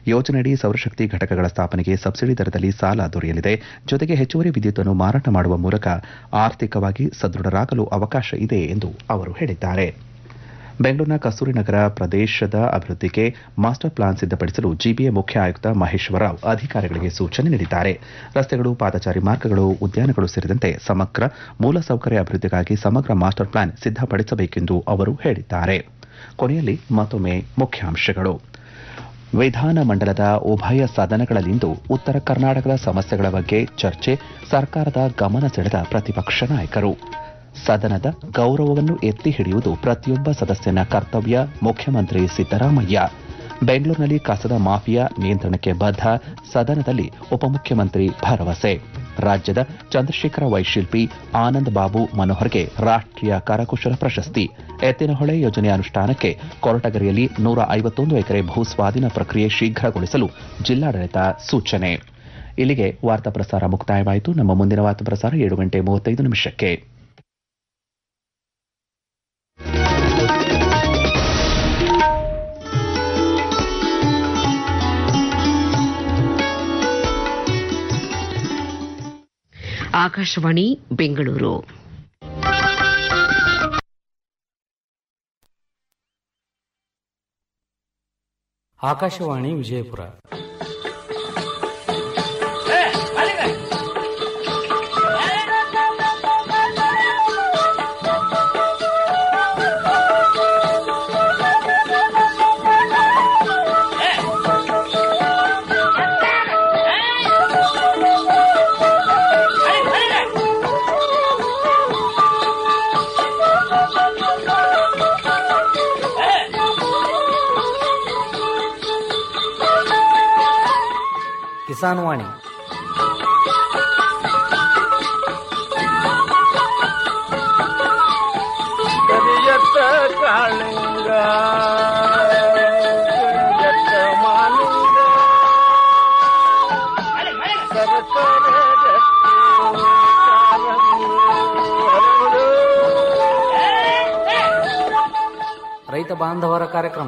ಯೋಜನೆಯಡಿ ಸೌರಶಕ್ತಿ ಘಟಕಗಳ ಸ್ಥಾಪನೆಗೆ ಸಬ್ಸಿಡಿ ದರದಲ್ಲಿ ಸಾಲ ದೊರೆಯಲಿದೆ ಜೊತೆಗೆ ಹೆಚ್ಚುವರಿ ವಿದ್ಯುತ್ತನ್ನು ಮಾರಾಟ ಮಾಡುವ ಮೂಲಕ ಆರ್ಥಿಕವಾಗಿ ಸದೃಢರಾಗಲು ಅವಕಾಶ ಇದೆ ಎಂದು ಅವರು ಹೇಳಿದ್ದಾರೆ ಬೆಂಗಳೂರಿನ ಕಸ್ತೂರಿ ನಗರ ಪ್ರದೇಶದ ಅಭಿವೃದ್ಧಿಗೆ ಮಾಸ್ಟರ್ ಪ್ಲಾನ್ ಸಿದ್ದಪಡಿಸಲು ಜಿಬಿಎ ಮುಖ್ಯ ಆಯುಕ್ತ ಮಹೇಶ್ವರರಾವ್ ಅಧಿಕಾರಿಗಳಿಗೆ ಸೂಚನೆ ನೀಡಿದ್ದಾರೆ ರಸ್ತೆಗಳು ಪಾದಚಾರಿ ಮಾರ್ಗಗಳು ಉದ್ಯಾನಗಳು ಸೇರಿದಂತೆ ಸಮಗ್ರ ಮೂಲಸೌಕರ್ಯ ಅಭಿವೃದ್ಧಿಗಾಗಿ ಸಮಗ್ರ ಮಾಸ್ಟರ್ ಪ್ಲಾನ್ ಸಿದ್ದಪಡಿಸಬೇಕೆಂದು ಅವರು ಹೇಳಿದ್ದಾರೆ ಕೊನೆಯಲ್ಲಿ ಮತ್ತೊಮ್ಮೆ ಮುಖ್ಯಾಂಶಗಳು ವಿಧಾನಮಂಡಲದ ಉಭಯ ಸದನಗಳಲ್ಲಿಂದು ಉತ್ತರ ಕರ್ನಾಟಕದ ಸಮಸ್ಯೆಗಳ ಬಗ್ಗೆ ಚರ್ಚೆ ಸರ್ಕಾರದ ಗಮನ ಸೆಳೆದ ಪ್ರತಿಪಕ್ಷ ನಾಯಕರು ಸದನದ ಗೌರವವನ್ನು ಎತ್ತಿ ಹಿಡಿಯುವುದು ಪ್ರತಿಯೊಬ್ಬ ಸದಸ್ಯನ ಕರ್ತವ್ಯ ಮುಖ್ಯಮಂತ್ರಿ ಸಿದ್ದರಾಮಯ್ಯ ಬೆಂಗಳೂರಿನಲ್ಲಿ ಕಸದ ಮಾಫಿಯಾ ನಿಯಂತ್ರಣಕ್ಕೆ ಬದ್ಧ ಸದನದಲ್ಲಿ ಉಪಮುಖ್ಯಮಂತ್ರಿ ಭರವಸೆ ರಾಜ್ಯದ ಚಂದ್ರಶೇಖರ ವೈಶಿಲ್ಪಿ ಆನಂದ್ ಬಾಬು ಮನೋಹರ್ಗೆ ರಾಷ್ಟ್ರೀಯ ಕರಕುಶಲ ಪ್ರಶಸ್ತಿ ಎತ್ತಿನಹೊಳೆ ಯೋಜನೆ ಅನುಷ್ಠಾನಕ್ಕೆ ಕೊರಟಗೆರೆಯಲ್ಲಿ ನೂರ ಐವತ್ತೊಂದು ಎಕರೆ ಭೂಸ್ವಾಧೀನ ಪ್ರಕ್ರಿಯೆ ಶೀಘ್ರಗೊಳಿಸಲು ಜಿಲ್ಲಾಡಳಿತ ಸೂಚನೆ ಇಲ್ಲಿಗೆ ವಾರ್ತಾ ಪ್ರಸಾರ ಮುಕ್ತಾಯವಾಯಿತು ನಮ್ಮ ಮುಂದಿನ ವಾರ್ತಾ ಪ್ರಸಾರ ಏಳು ಗಂಟೆ ಮೂವತ್ತೈದು ನಿಮಿಷಕ್ಕೆ ಆಕಾಶವಾಣಿ ಬೆಂಗಳೂರು ಆಕಾಶವಾಣಿ ವಿಜಯಪುರ ಕಿಸಾನ್ ವಾಣಿ ಕರಿಯತ್ತ ಕಾಳಿಂಗ ಕರಿಯತ್ತ ಮಾಲಿಂಗ ಸರಸರ ರಕ್ತಿ ಕಾರಂಗಿ ಹರಡು. ರೈತ ಬಾಂಧವರ ಕಾರ್ಯಕ್ರಮ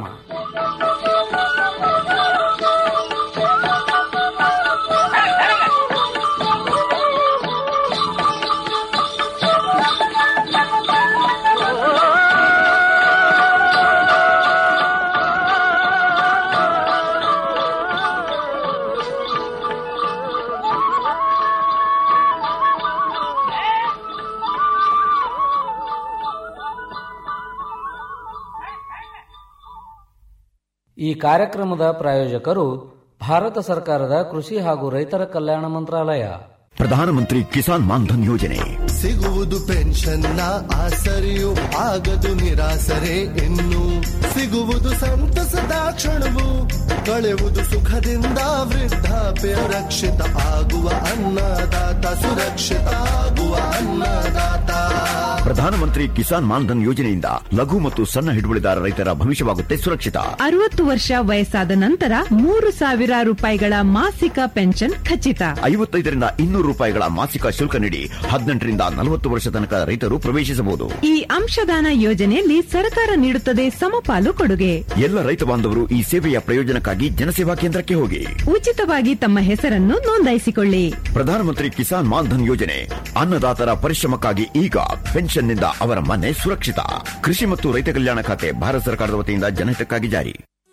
ಈ ಕಾರ್ಯಕ್ರಮದ ಪ್ರಾಯೋಜಕರು ಭಾರತ ಸರ್ಕಾರದ ಕೃಷಿ ಹಾಗೂ ರೈತರ ಕಲ್ಯಾಣ ಮಂತ್ರಾಲಯ ಪ್ರಧಾನಮಂತ್ರಿ ಕಿಸಾನ್ ಮಾನ್ಧನ್ ಯೋಜನೆ ಸಿಗುವುದು ಪೆನ್ಷನ್ನ ಆಸರೆಯು ಆಗದು ನಿರಾಸರೆ ಇನ್ನು ಸಿಗುವುದು ಸಂತಸದ ಕ್ಷಣವು ಕಳೆಯುವುದು ಸುಖದಿಂದ ವೃದ್ಧಾಪ್ಯ ರಕ್ಷಿತ ಆಗುವ ಅನ್ನದಾತ ಸುರಕ್ಷಿತ ಆಗುವ ಅನ್ನದಾತ ಪ್ರಧಾನಮಂತ್ರಿ ಕಿಸಾನ್ ಮಾನ್ಧನ್ ಯೋಜನೆಯಿಂದ ಲಘು ಮತ್ತು ಸಣ್ಣ ಹಿಡುವಳಿದಾರ ರೈತರ ಭವಿಷ್ಯವಾಗುತ್ತೆ ಸುರಕ್ಷಿತ ಅರವತ್ತು ವರ್ಷ ವಯಸ್ಸಾದ ನಂತರ ಮೂರು ಸಾವಿರ ರೂಪಾಯಿಗಳ ಮಾಸಿಕ ಪೆನ್ಷನ್ ಖಚಿತ ಐವತ್ತೈದರಿಂದ ಇನ್ನೂರು ರೂಪಾಯಿಗಳ ಮಾಸಿಕ ಶುಲ್ಕ ನೀಡಿ ಹದಿನೆಂಟರಿಂದ ನಲವತ್ತು ವರ್ಷ ತನಕ ರೈತರು ಪ್ರವೇಶಿಸಬಹುದು ಈ ಅಂಶದಾನ ಯೋಜನೆಯಲ್ಲಿ ಸರ್ಕಾರ ನೀಡುತ್ತದೆ ಸಮಪಾಲು ಕೊಡುಗೆ ಎಲ್ಲ ರೈತ ಬಾಂಧವರು ಈ ಸೇವೆಯ ಪ್ರಯೋಜನಕ್ಕಾಗಿ ಜನಸೇವಾ ಕೇಂದ್ರಕ್ಕೆ ಹೋಗಿ ಉಚಿತವಾಗಿ ತಮ್ಮ ಹೆಸರನ್ನು ನೋಂದಾಯಿಸಿಕೊಳ್ಳಿ ಪ್ರಧಾನಮಂತ್ರಿ ಕಿಸಾನ್ ಮಾನ್ಧನ್ ಯೋಜನೆ ಅನ್ನದಾತರ ಪರಿಶ್ರಮಕ್ಕಾಗಿ ಈಗ ಪೆನ್ಷನ್ನಿಂದ ಅವರ ಮನೆ ಸುರಕ್ಷಿತ ಕೃಷಿ ಮತ್ತು ರೈತ ಕಲ್ಯಾಣ ಖಾತೆ ಭಾರತ ಸರ್ಕಾರದ ವತಿಯಿಂದ ಜನಹಿತಕ್ಕಾಗಿ ಜಾರಿ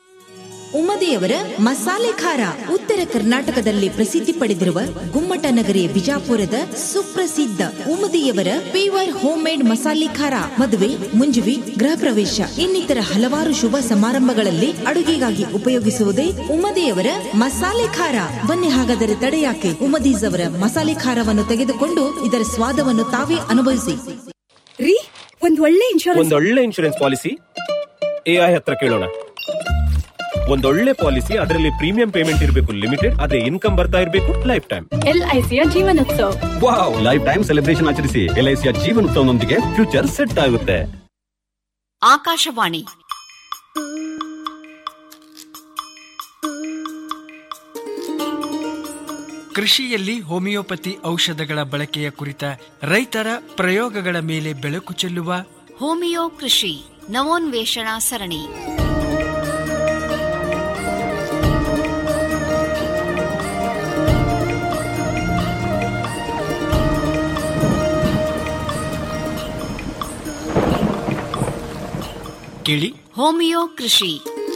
ಉಮದೆಯವರ ಮಸಾಲೆ ಖಾರ ಉತ್ತರ ಕರ್ನಾಟಕದಲ್ಲಿ ಪ್ರಸಿದ್ಧಿ ಪಡೆದಿರುವ ಗುಮ್ಮಟ ನಗರಿ ಬಿಜಾಪುರದ ಸುಪ್ರಸಿದ್ಧ ಉಮದಿಯವರ ಪೇವರ್ ಹೋಮ್ ಮೇಡ್ ಮಸಾಲೆ ಖಾರ ಮದುವೆ ಮುಂಜುವಿ ಗೃಹ ಪ್ರವೇಶ ಇನ್ನಿತರ ಹಲವಾರು ಶುಭ ಸಮಾರಂಭಗಳಲ್ಲಿ ಅಡುಗೆಗಾಗಿ ಉಪಯೋಗಿಸುವುದೇ ಉಮದೆಯವರ ಮಸಾಲೆ ಖಾರ ಬನ್ನಿ ಹಾಗಾದರೆ ತಡೆಯಾಕೆ ಉಮದೀಸ್ ಅವರ ಮಸಾಲೆ ಖಾರವನ್ನು ತೆಗೆದುಕೊಂಡು ಇದರ ಸ್ವಾದವನ್ನು ತಾವೇ ಅನುಭವಿಸಿ ರೀ ಒಂದ್ ಒಳ್ಳೆ ಇನ್ಶೂರೆನ್ಸ್ ಒಂದೊಳ್ಳೆ ಇನ್ಶೂರೆನ್ಸ್ ಪಾಲಿಸಿ ಎಐ ಹತ್ರ ಕೇಳೋಣ ಒಂದೊಳ್ಳೆ ಪಾಲಿಸಿ ಅದರಲ್ಲಿ ಪ್ರೀಮಿಯಂ ಪೇಮೆಂಟ್ ಇರಬೇಕು ಲಿಮಿಟೆಡ್ ಅದೇ ಇನ್ಕಮ್ ಬರ್ತಾ ಇರಬೇಕು ಲೈಫ್ ಟೈಮ್ ಎಲ್ಐಸಿಯ Jeevanotsava wow lifetime celebration ಆಚರಿಸಿ ಎಲ್ಐಸಿಯ ಜೀವನೋತ್ಸವನೊಂದಿಗೆ ಫ್ಯೂಚರ್ ಸೆಟ್ ಆಗುತ್ತೆ ಆಕಾಶವಾಣಿ ಕೃಷಿಯಲ್ಲಿ ಹೋಮಿಯೋಪತಿ ಔಷಧಗಳ ಬಳಕೆಯ ಕುರಿತ ರೈತರ ಪ್ರಯೋಗಗಳ ಮೇಲೆ ಬೆಳಕು ಚೆಲ್ಲುವ ಹೋಮಿಯೋ ಕೃಷಿ ನವೋನ್ವೇಷಣಾ ಸರಣಿ ಕೇಳಿ ಹೋಮಿಯೋ ಕೃಷಿ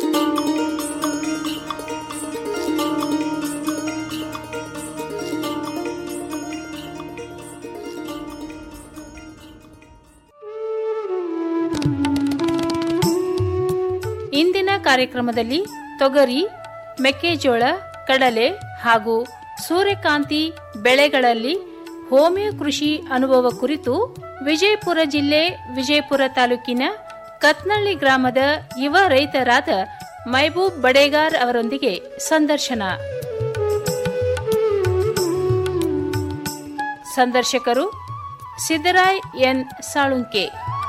ಇಂದಿನ ಕಾರ್ಯಕ್ರಮದಲ್ಲಿ ತೊಗರಿ ಮೆಕ್ಕೆಜೋಳ ಕಡಲೆ ಹಾಗೂ ಸೂರ್ಯಕಾಂತಿ ಬೆಳೆಗಳಲ್ಲಿ ಹೋಮಿಯೋ ಕೃಷಿ ಅನುಭವ ಕುರಿತು ವಿಜಯಪುರ ಜಿಲ್ಲೆ ವಿಜಯಪುರ ತಾಲೂಕಿನ ಕತ್ನಳ್ಳಿ ಗ್ರಾಮದ ಯುವ ರೈತರಾದ ಮೈಬೂಬ್ ಬಡೇಗಾರ್ ಅವರೊಂದಿಗೆ ಸಂದರ್ಶನ ಸಂದರ್ಶಕರು ಸಿದ್ದರಾಯ್ ಎನ್ ಸಾಳುಂಕೆ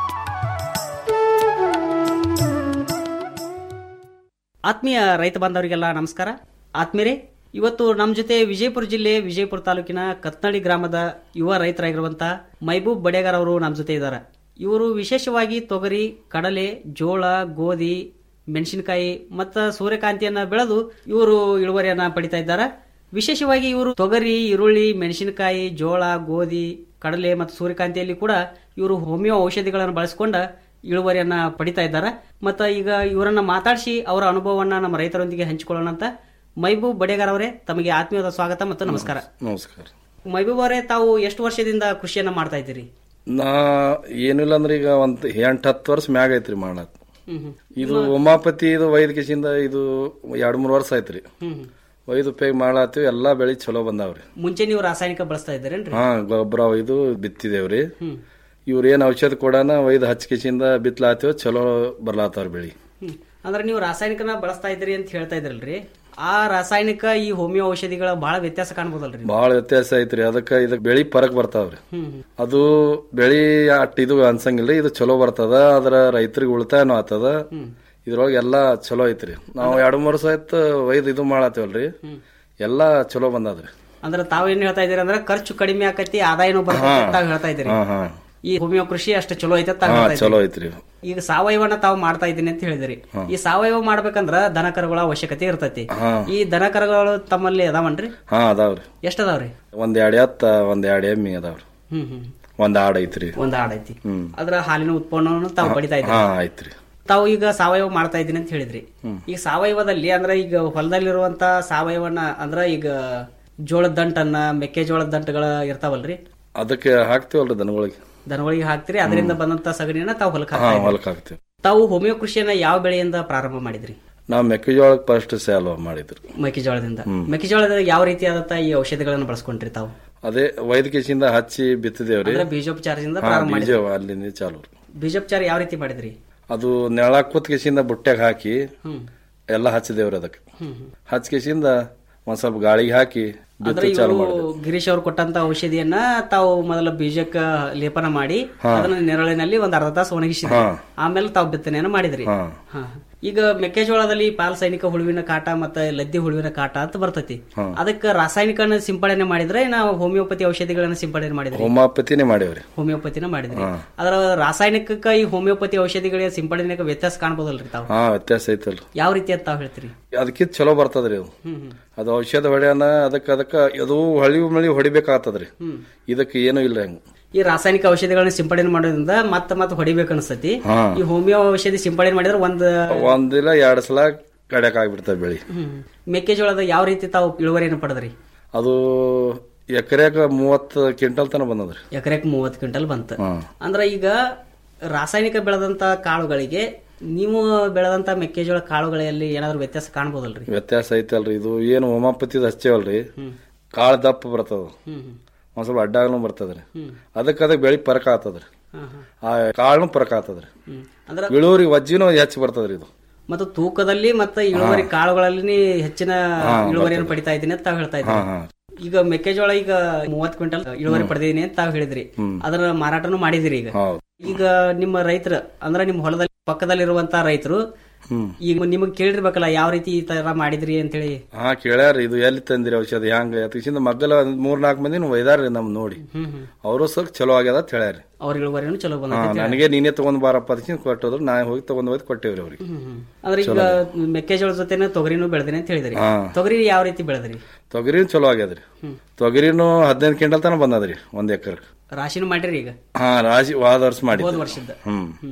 ಆತ್ಮೀಯ ರೈತ ಬಾಂಧವರಿಗೆಲ್ಲ ನಮಸ್ಕಾರ ಆತ್ಮೀಯರೇ ಇವತ್ತು ನಮ್ಮ ಜೊತೆ ವಿಜಯಪುರ ಜಿಲ್ಲೆ ವಿಜಯಪುರ ತಾಲೂಕಿನ ಕತ್ನಳ್ಳಿ ಗ್ರಾಮದ ಯುವ ರೈತರಾಗಿರುವಂತ ಮೈಬೂಬ್ ಬಡೇಗಾರ್ ಅವರು ನಮ್ಮ ಜೊತೆ ಇದ್ದಾರೆ ಇವರು ವಿಶೇಷವಾಗಿ ತೊಗರಿ ಕಡಲೆ ಜೋಳ ಗೋಧಿ ಮೆಣಸಿನಕಾಯಿ ಮತ್ತು ಸೂರ್ಯಕಾಂತಿಯನ್ನ ಬೆಳೆದು ಇವರು ಇಳುವರಿಯನ್ನ ಪಡಿತಾ ಇದ್ದಾರೆ ವಿಶೇಷವಾಗಿ ಇವರು ತೊಗರಿ ಈರುಳ್ಳಿ ಮೆಣಸಿನಕಾಯಿ ಜೋಳ ಗೋಧಿ ಕಡಲೆ ಮತ್ತು ಸೂರ್ಯಕಾಂತಿಯಲ್ಲಿ ಕೂಡ ಇವರು ಹೋಮಿಯೋ ಔಷಧಿಗಳನ್ನು ಬಳಸಿಕೊಂಡ ಇಳುವರಿಯನ್ನ ಪಡಿತಾ ಇದ್ದಾರೆ ಮತ್ತು ಈಗ ಇವರನ್ನ ಮಾತಾಡಿಸಿ ಅವರ ಅನುಭವವನ್ನ ನಮ್ಮ ರೈತರೊಂದಿಗೆ ಹಂಚಿಕೊಳ್ಳೋಣ ಅಂತ ಮೈಬೂಬ್ ಬಡೇಗಾರ್ ಅವರೇ ತಮಗೆ ಆತ್ಮೀಯವಾದ ಸ್ವಾಗತ ಮತ್ತು ನಮಸ್ಕಾರ ನಮಸ್ಕಾರ ಮೈಬೂಬ್ ಅವರೇ ತಾವು ಎಷ್ಟು ವರ್ಷದಿಂದ ಕೃಷಿಯನ್ನ ಮಾಡ್ತಾ ಇದ್ದೀರಿ ನಾ ಏನಿಲ್ಲ ಅಂದ್ರೆ ಈಗ ಒಂದ್ ಎಂಟ್ ಹತ್ತು ವರ್ಷ ಮ್ಯಾಗ ಐತ್ರಿ ಮಾಡಕ್ ಹ್ಮ್ ಹ್ಮ್. ಇದು ಉಮಾಪತಿ ಇದು ವೈದ್ಯಕಿಸಿಂದ ಇದು ಎರಡ್ ಮೂರ್ ವರ್ಷ ಆಯ್ತ್ರಿ ಹ್ಮ್ ಹ್ಮ್. ಒಯ್ದು ಉಪಯೋಗ ಮಾಡತ್ತೀವಿ ಎಲ್ಲಾ ಬೆಳಿ ಚಲೋ ಬಂದಾವ್ರಿ ಮುಂಚೆ ನೀವು ರಾಸಾಯನಿಕ ಬಳಸ್ತಾ ಇದ್ದೀರೇನ್ರಿ ಹಾ ಗೊಬ್ಬರ ಒಯ್ದು ಬಿತ್ತಿದೇವ್ರಿ ಹ್ಮ್. ಇವ್ರ ಏನ್ ಔಷಧ ಕೊಡಾನ ಒಯ್ದು ಹಚ್ಕಿಸಿಂದ ಬಿತ್ಲಾತೀವಿ ಚಲೋ ಬರ್ಲಾತಾವ್ರಿ ಬೆಳಿ ಹ್ಮ್. ಅಂದ್ರೆ ನೀವು ರಾಸಾಯನಿಕನ ಬಳಸ್ತಾ ಇದ್ದೀರಿ ಅಂತ ಹೇಳ್ತಾ ಇದ್ರಲ್ರಿ ಆ ರಾಸಾಯನಿಕ ಈ ಹೋಮಿಯೋ ಔಷಧಿಗಳ ಬಹಳ ವ್ಯತ್ಯಾಸ ಕಾಣ್ಬೋದಲ್ರಿ ಬಹಳ ವ್ಯತ್ಯಾಸ ಐತ್ರಿ ಅದಕ್ಕ ಇದಕ್ ಬೆಳಿ ಪರಕ್ ಬರ್ತಾವ್ರಿ ಹ್ಮ್ ಹ್ಮ್. ಅದು ಬೆಳಿ ಅಟ್ ಇದು ಅನ್ಸಂಗಿಲ್ಲ ಇದು ಚಲೋ ಬರ್ತದ ಅದ್ರ ರೈತರಿಗೆ ಉಳಿತಾಯನೂ ಆತದ ಇದ್ರೊಳಗೆ ಎಲ್ಲಾ ಚಲೋ ಐತ್ರಿ ನಾವು ಎರಡು ಮೂರು ವರ್ಷ ಆಯ್ತು ಒಯ್ದು ಇದು ಮಾಡತ್ತೇವಲ್ರಿ ಎಲ್ಲಾ ಚಲೋ ಬಂದದ್ರಿ ಅಂದ್ರೆ ತಾವೇನ್ ಹೇಳ್ತಾ ಇದೀರಿ ಅಂದ್ರೆ ಖರ್ಚು ಕಡಿಮೆ ಆಕತಿ ಆದಾಯನೂ ಬರ್ತೈತಿ ಅಂತ ತಾವ್ ಹೇಳ್ತಾ ಇದ್ದೀರಿ ಹಾ ಹಾ ಈ ಹೋಮಿಯೋ ಕೃಷಿ ಅಷ್ಟು ಚಲೋ ಐತೆ ಅಂತ ತಾವ್ ಹಾ ಹೇಳ್ತಾ ಚಲೋ ಇದ್ದೀರಿ. ಐತ್ರಿ ಈಗ ಸಾವಯವನ ತಾವು ಮಾಡ್ತಾ ಇದ್ದೀನಿ ಅಂತ ಹೇಳಿದಿರಿ ಹಾ. ಈ ಸಾವಯವ ಮಾಡ್ಬೇಕಂದ್ರ ದನಕರುಗಳ ಅವಶ್ಯಕತೆ ಇರ್ತೈತಿ ಹಾ. ಈ ದನಕರುಗಳು ತಮ್ಮಲ್ಲಿ ಅದಾವನ್ರಿ ಹಾ ಅದಾವ್ರಿ ಎಷ್ಟ್ ಅದಾವ್ರಿ ಒಂದ್ ಎರಡ್ ಎತ್ತ ಒಂದ್ ಎರಡ್ ಎಮ್ಮಿ ಅದಾವ್ರಿ ಹ್ಮ್ ಹ್ಮ್ ಒಂದ್ ಆಡ್ ಐತ್ರಿ ಒಂದ್ ಆಡ್ ಐತಿ ಹ್ಮ್ ಅದ್ರ ಹಾಲಿನ ಉತ್ಪನ್ನವನ್ನು ತಾವು ಪಡಿತಾ ಹಾ ಇದ್ದೀರಿ ಐತ್ರಿ ತಾವು ಈಗ ಸಾವಯವ ಮಾಡ್ತಾ ಇದ್ದೀನಿ ಅಂತ ಹೇಳಿದ್ರಿ ಹ್ಮ್. ಈಗ ಸಾವಯವದಲ್ಲಿ ಅಂದ್ರೆ ಈಗ ಹೊಲದಲ್ಲಿರುವಂತ ಸಾವಯವನ್ನ ಅಂದ್ರ ಈಗ ಜೋಳದ ದಂಟನ್ನ ಮೆಕ್ಕೆಜೋಳದ ದಂಟಗಳ ಇರ್ತಾವಲ್ರಿ ಅದಕ್ಕೆ ಹಾಕ್ತಿವಲ್ರಿ ದನಗಳಿಗೆ ದನಗಳಿಗೆ ಹಾಕ್ತಿರಿ ಅದರಿಂದ ಬಂದಂತ ಸಗಣಿಯನ್ನ ತಾವು ಹೊಲಕ್ಕೆ ಹಾ ಹಾಕ್ತಾ ಇದ್ದೀರಿ. ಹೊಲಕ್ ಹಾಕ್ತಿವಿ ತಾವು ಹೋಮಿಯೋ ಕೃಷಿಯನ್ನ ಯಾವ ಬೆಳೆಯಿಂದ ಪ್ರಾರಂಭ ಮಾಡಿದ್ರಿ ನಾವ್ ಮೆಕ್ಕೆಜೋಳಕ್ ಫಸ್ಟ್ ಸ್ಯಾಲ್ವ ಮಾಡಿದ್ರು ಮೆಕ್ಕೆಜೋಳದಿಂದ ಹ್ಮ್. ಮೆಕ್ಕೆಜೋಳದ ಯಾವ ರೀತಿಯಾದಂತ ಈ ಔಷಧಿಗಳನ್ನು ಬಳಸ್ಕೊಂಡ್ರಿ ತಾವು ಅದೇ ವೈದ್ಯಕೀಯದಿಂದ ಹಚ್ಚಿ ಬಿತ್ತಿದೇವ್ರಿ ಅಂದ್ರೆ ಬೀಜೋಪಚಾರದಿಂದ ಹಾ, ಪ್ರಾರಂಭ ಬೀಜ ಮಾಡಿದ್ರಿ ಅಲ್ಲಿಂದ ಚಾಲು ರೀ. ಬೀಜೋಪಚಾರ ಯಾವ ರೀತಿ ಮಾಡಿದ್ರಿ ಅದು ನೆಳ ಕೂತ್ಕೆಸಿಂದ ಬುಟ್ಟ್ಯಾಗ ಹಾಕಿ ಹ್ಮ್ ಎಲ್ಲ ಹಚ್ಚಿದೇವ್ರಿ ಅದಕ್ಕೆ ಹ್ಮ್ ಹ್ಮ್. ಹಚ್ಕೆಸಿಂದ ಒಂದ್ ಸ್ವಲ್ಪ ಗಾಳಿಗೆ ಹಾಕಿ ಅಂದ್ರೆ ಬಿತ್ತು ಚಾಲು ಇವರು ಮಾಡಿದ್ವಿ ಗಿರೀಶ್ ಅವ್ರು ಕೊಟ್ಟಂತ ಔಷಧಿಯನ್ನ ತಾವು ಮೊದಲ ಬೀಜಕ್ಕ ಲೇಪನ ಮಾಡಿ ಹಾ. ಅದನ್ನ ನೆರಳಿನಲ್ಲಿ ಒಂದ್ ಅರ್ಧ ತಾಸು ಒಣಗಿಸಿದ್ರಿ ಹಾ. ಆಮೇಲೆ ತಾವು ಬಿತ್ತನೆಯನ್ನು ಮಾಡಿದ್ರಿ ಹಾ. ಹಾ. ಈಗ ಮೆಕ್ಕೆಜೋಳದಲ್ಲಿ ಪಾಲ್ ಸೈನಿಕ ಹುಳುವಿನ ಕಾಟ ಮತ್ತೆ ಲದ್ದಿ ಹುಳುವಿನ ಕಾಟ ಅಂತ ಬರ್ತೈತಿ ಹಾ. ಅದಕ್ಕೆ ರಾಸಾಯನಿಕನ ಸಿಂಪಡಣೆ ಮಾಡಿದ್ರೆ ನಾವು ಹೋಮಿಯೋಪತಿ ಔಷಧಿಗಳನ್ನ ಸಿಂಪಡಣೆ ಮಾಡಿದ್ರಿ ಹೋಮಾಪತಿನೇ ಮಾಡೇವ್ರಿ ಹೋಮಿಯೋಪತಿನ ಮಾಡಿದ್ರಿ ಹಾ. ಅದರ ರಾಸಾಯನಿಕಕ್ಕ ಈ ಹೋಮಿಯೋಪತಿ ಔಷಧಿಗಳಿಗೆ ಸಿಂಪಡಣೆಗೆ ವ್ಯತ್ಯಾಸ ಕಾಣ್ಬೋದಲ್ರಿ ತಾವು ಹಾ ವ್ಯತ್ಯಾಸ ಐತಲ್ರಿ ಯಾವ ರೀತಿ ಅಂತ ತಾವು ಹೇಳ್ತೀರಿ ಅದಕ್ಕಿಂತ ಚಲೋ ಬರ್ತದ್ರಿ ಅದು ಹ್ಮ್ ಹ್ಮ್. ಅದು ಔಷಧ ಹೊಡ್ಯಾನ ಅದಕ್ಕ ಅದಕ್ಕ ಅದು ಹಳಿ ಮಳಿ ಹೊಡಿಬೇಕಾಗ್ತದ್ರಿ ಹ್ಮ್. ಇದಕ್ಕೆ ಏನೂ ಇಲ್ಲ ಹಂಗ ಈ ರಾಸಾಯನಿಕ ಔಷಧಿಗಳನ್ನ ಸಿಂಪಡಣೆ ಮಾಡೋದ್ರಿಂದ ಮತ್ತೆ ಮತ್ತೆ ಹೊಡಿಬೇಕು ಅನಿಸ್ತತಿ ಹಾ. ಈ ಹೋಮಿಯೋ ಔಷಧಿ ಸಿಂಪಡಣೆ ಮಾಡಿದ್ರೆ ಒಂದ್ ಒಂದಿಲ್ಲ ಎರಡ್ ಸಲ ಕಡ್ಯಾಕ್ ಆಗ್ಬಿಡ್ತಾವ ಬೆಳಿ ಹ್ಮ್. ಮೆಕ್ಕೆಜೋಳದ ಯಾವ ರೀತಿ ತಾವು ಇಳುವರಿಯನ್ನು ಪಡೆದ್ರಿ ಅದು ಎಕರೆಕ ಮೂವತ್ತು ಕ್ವಿಂಟಲ್ ತನ ಬಂದದ್ರಿ ಎಕರೆಕ್ ಮೂವತ್ತು ಕ್ವಿಂಟಲ್ ಬಂತ ಹಾ. ಅಂದ್ರ ಈಗ ರಾಸಾಯನಿಕ ಬೆಳೆದಂತ ಕಾಳುಗಳಿಗೆ ನೀವು ಬೆಳೆದಂತ ಮೆಕ್ಕೆಜೋಳ ಕಾಳುಗಳಲ್ಲಿ ಏನಾದ್ರು ವ್ಯತ್ಯಾಸ ಕಾಣ್ಬೋದಲ್ರಿ ವ್ಯತ್ಯಾಸ ಐತಲ್ರಿ ಇದು ಏನು ಹೋಮಾಪತಿದ ಹಚ್ಚೇವಲ್ರಿ ಕಾಳ ದಪ್ಪ ಬರ್ತದ ಹ್ಮ್ ಹ್ಮ್. ಒಂದ್ ಸ್ವಲ್ಪ ಅಡ್ಡಾಗನು ಬರ್ತದ್ರಿ ಹ್ಮ್. ಅದಕ್ಕೆ ಅದಕ್ಕೆ ಬೆಳಿ ಪರಕ ಆತದ್ರಿ ಹಾ, ಹಾ. ಆ ಕಾಳನು ಪರಕ ಆತದ್ರಿ ಹ್ಮ್. ಅಂದ್ರ ಇಳುವರಿ ವಜ್ಜಿನೂ ಹೆಚ್ಚು ಬರ್ತದ್ರಿ ಇದು ಮತ್ತು ತೂಕದಲ್ಲಿ ಮತ್ತೆ ಇಳುವರಿ ಹಾ. ಕಾಳುಗಳಲ್ಲಿ ಹೆಚ್ಚಿನ ಹಾ, ಇಳುವರಿಯನ್ನು ಬರ್ತದೆ. ಪಡಿತಾ ಇದ್ದೀನಿ ಅಂತ ತಾವು ಹೇಳ್ತಾ ಹಾ ಇದ್ದೀರಿ ಹಾ ಈಗ ಮೆಕ್ಕೆಜೋಳ ಈಗ ಮೂವತ್ ಕ್ವಿಂಟಲ್ ಇಳುವರಿ ಹ್ಮ್. ಪಡೆದಿದ್ದೀನಿ ಅಂತ ತಾವು ಹೇಳಿದ್ರಿ ಹ್ಮ್. ಅದರ ಮಾರಾಟನೂ ಮಾಡಿದಿರಿ ಈಗ ಹೌದು ಈಗ ನಿಮ್ಮ ರೈತರ ಅಂದ್ರೆ ನಿಮ್ಮ ಹೊಲದಲ್ಲಿ ಪಕ್ಕದಲ್ಲಿರುವಂತ ರೈತರು ಹ್ಮ್ ಈಗ ನಿಮಗ್ ಕೇಳಿರ್ಬೇಕಲ್ಲ ಯಾವ ರೀತಿ ಈ ತರ ಮಾಡಿದ್ರಿ ಅಂತೇಳಿ ಹಾ ಕೇಳ್ಯಾರ ಇದು ಎಲ್ಲಿ ತಂದಿರಿ ಔಷಧ ಹ್ಯಾಂಗ ಅದಕ್ಕಿಂತ ಮಗ್ಗಲ ಮೂರ್ ನಾಲ್ಕು ಮಂದಿ ಒಯ್ದಾರ್ರಿ ನಮ್ ನೋಡಿ ಹ್ಮ್ ಹ್ಮ್ ಅವರು ಸ್ವಲ್ಪ ಚಲೋ ಆಗ್ಯದ ಅಂತ ಹೇಳ್ಯಾರಿ ಅವ್ರ ಇಳುವರಿನೂ ಚಲೋ ಹಾ ಬಂದೈತಿ ನನಗೆ ನೀನೇ ತಗೊಂಡ್ ಬಾರಪ್ಪ ಅದಕ್ಕಿಂತ ಕೊಟ್ಟೋದ್ರು ನಾ ಹೋಗಿ ತಗೊಂಡ್ ಹೋಗಿ ಕೊಟ್ಟೇವ್ರಿ ಅವ್ರಿಗೆ ಹ್ಮ್ ಹ್ಮ್. ಅಂದ್ರೆ ಈಗ ಮೆಕ್ಕೆಜೋಳ ಜೊತೆನೆ ತೊಗರಿನೂ ಬೆಳೆದಿನಿ ಅಂತ ಹೇಳಿದ್ರಿ ಹಾ. ತೊಗರಿ ಯಾವ ರೀತಿ ಬೆಳೆದ್ರಿ ತೊಗರಿನು ಚಲೋ ಆಗ್ಯದ್ರಿ ಹ್ಮ್. ತೊಗರಿನು ಹದಿನೈದು ಕ್ವಿಂಟಲ್ ತನ ಬಂದದ್ರಿ ಒಂದ್ ಎಕರ್ ರಾಶಿನೂ ಮಾಡಿರಿ ಈಗ ಹಾ ರಾಶಿ ವಾದ ವರ್ಷ ಮಾಡಿ ಹೋದ್ ವರ್ಷದ ಹ್ಮ್ ಹ್ಮ್.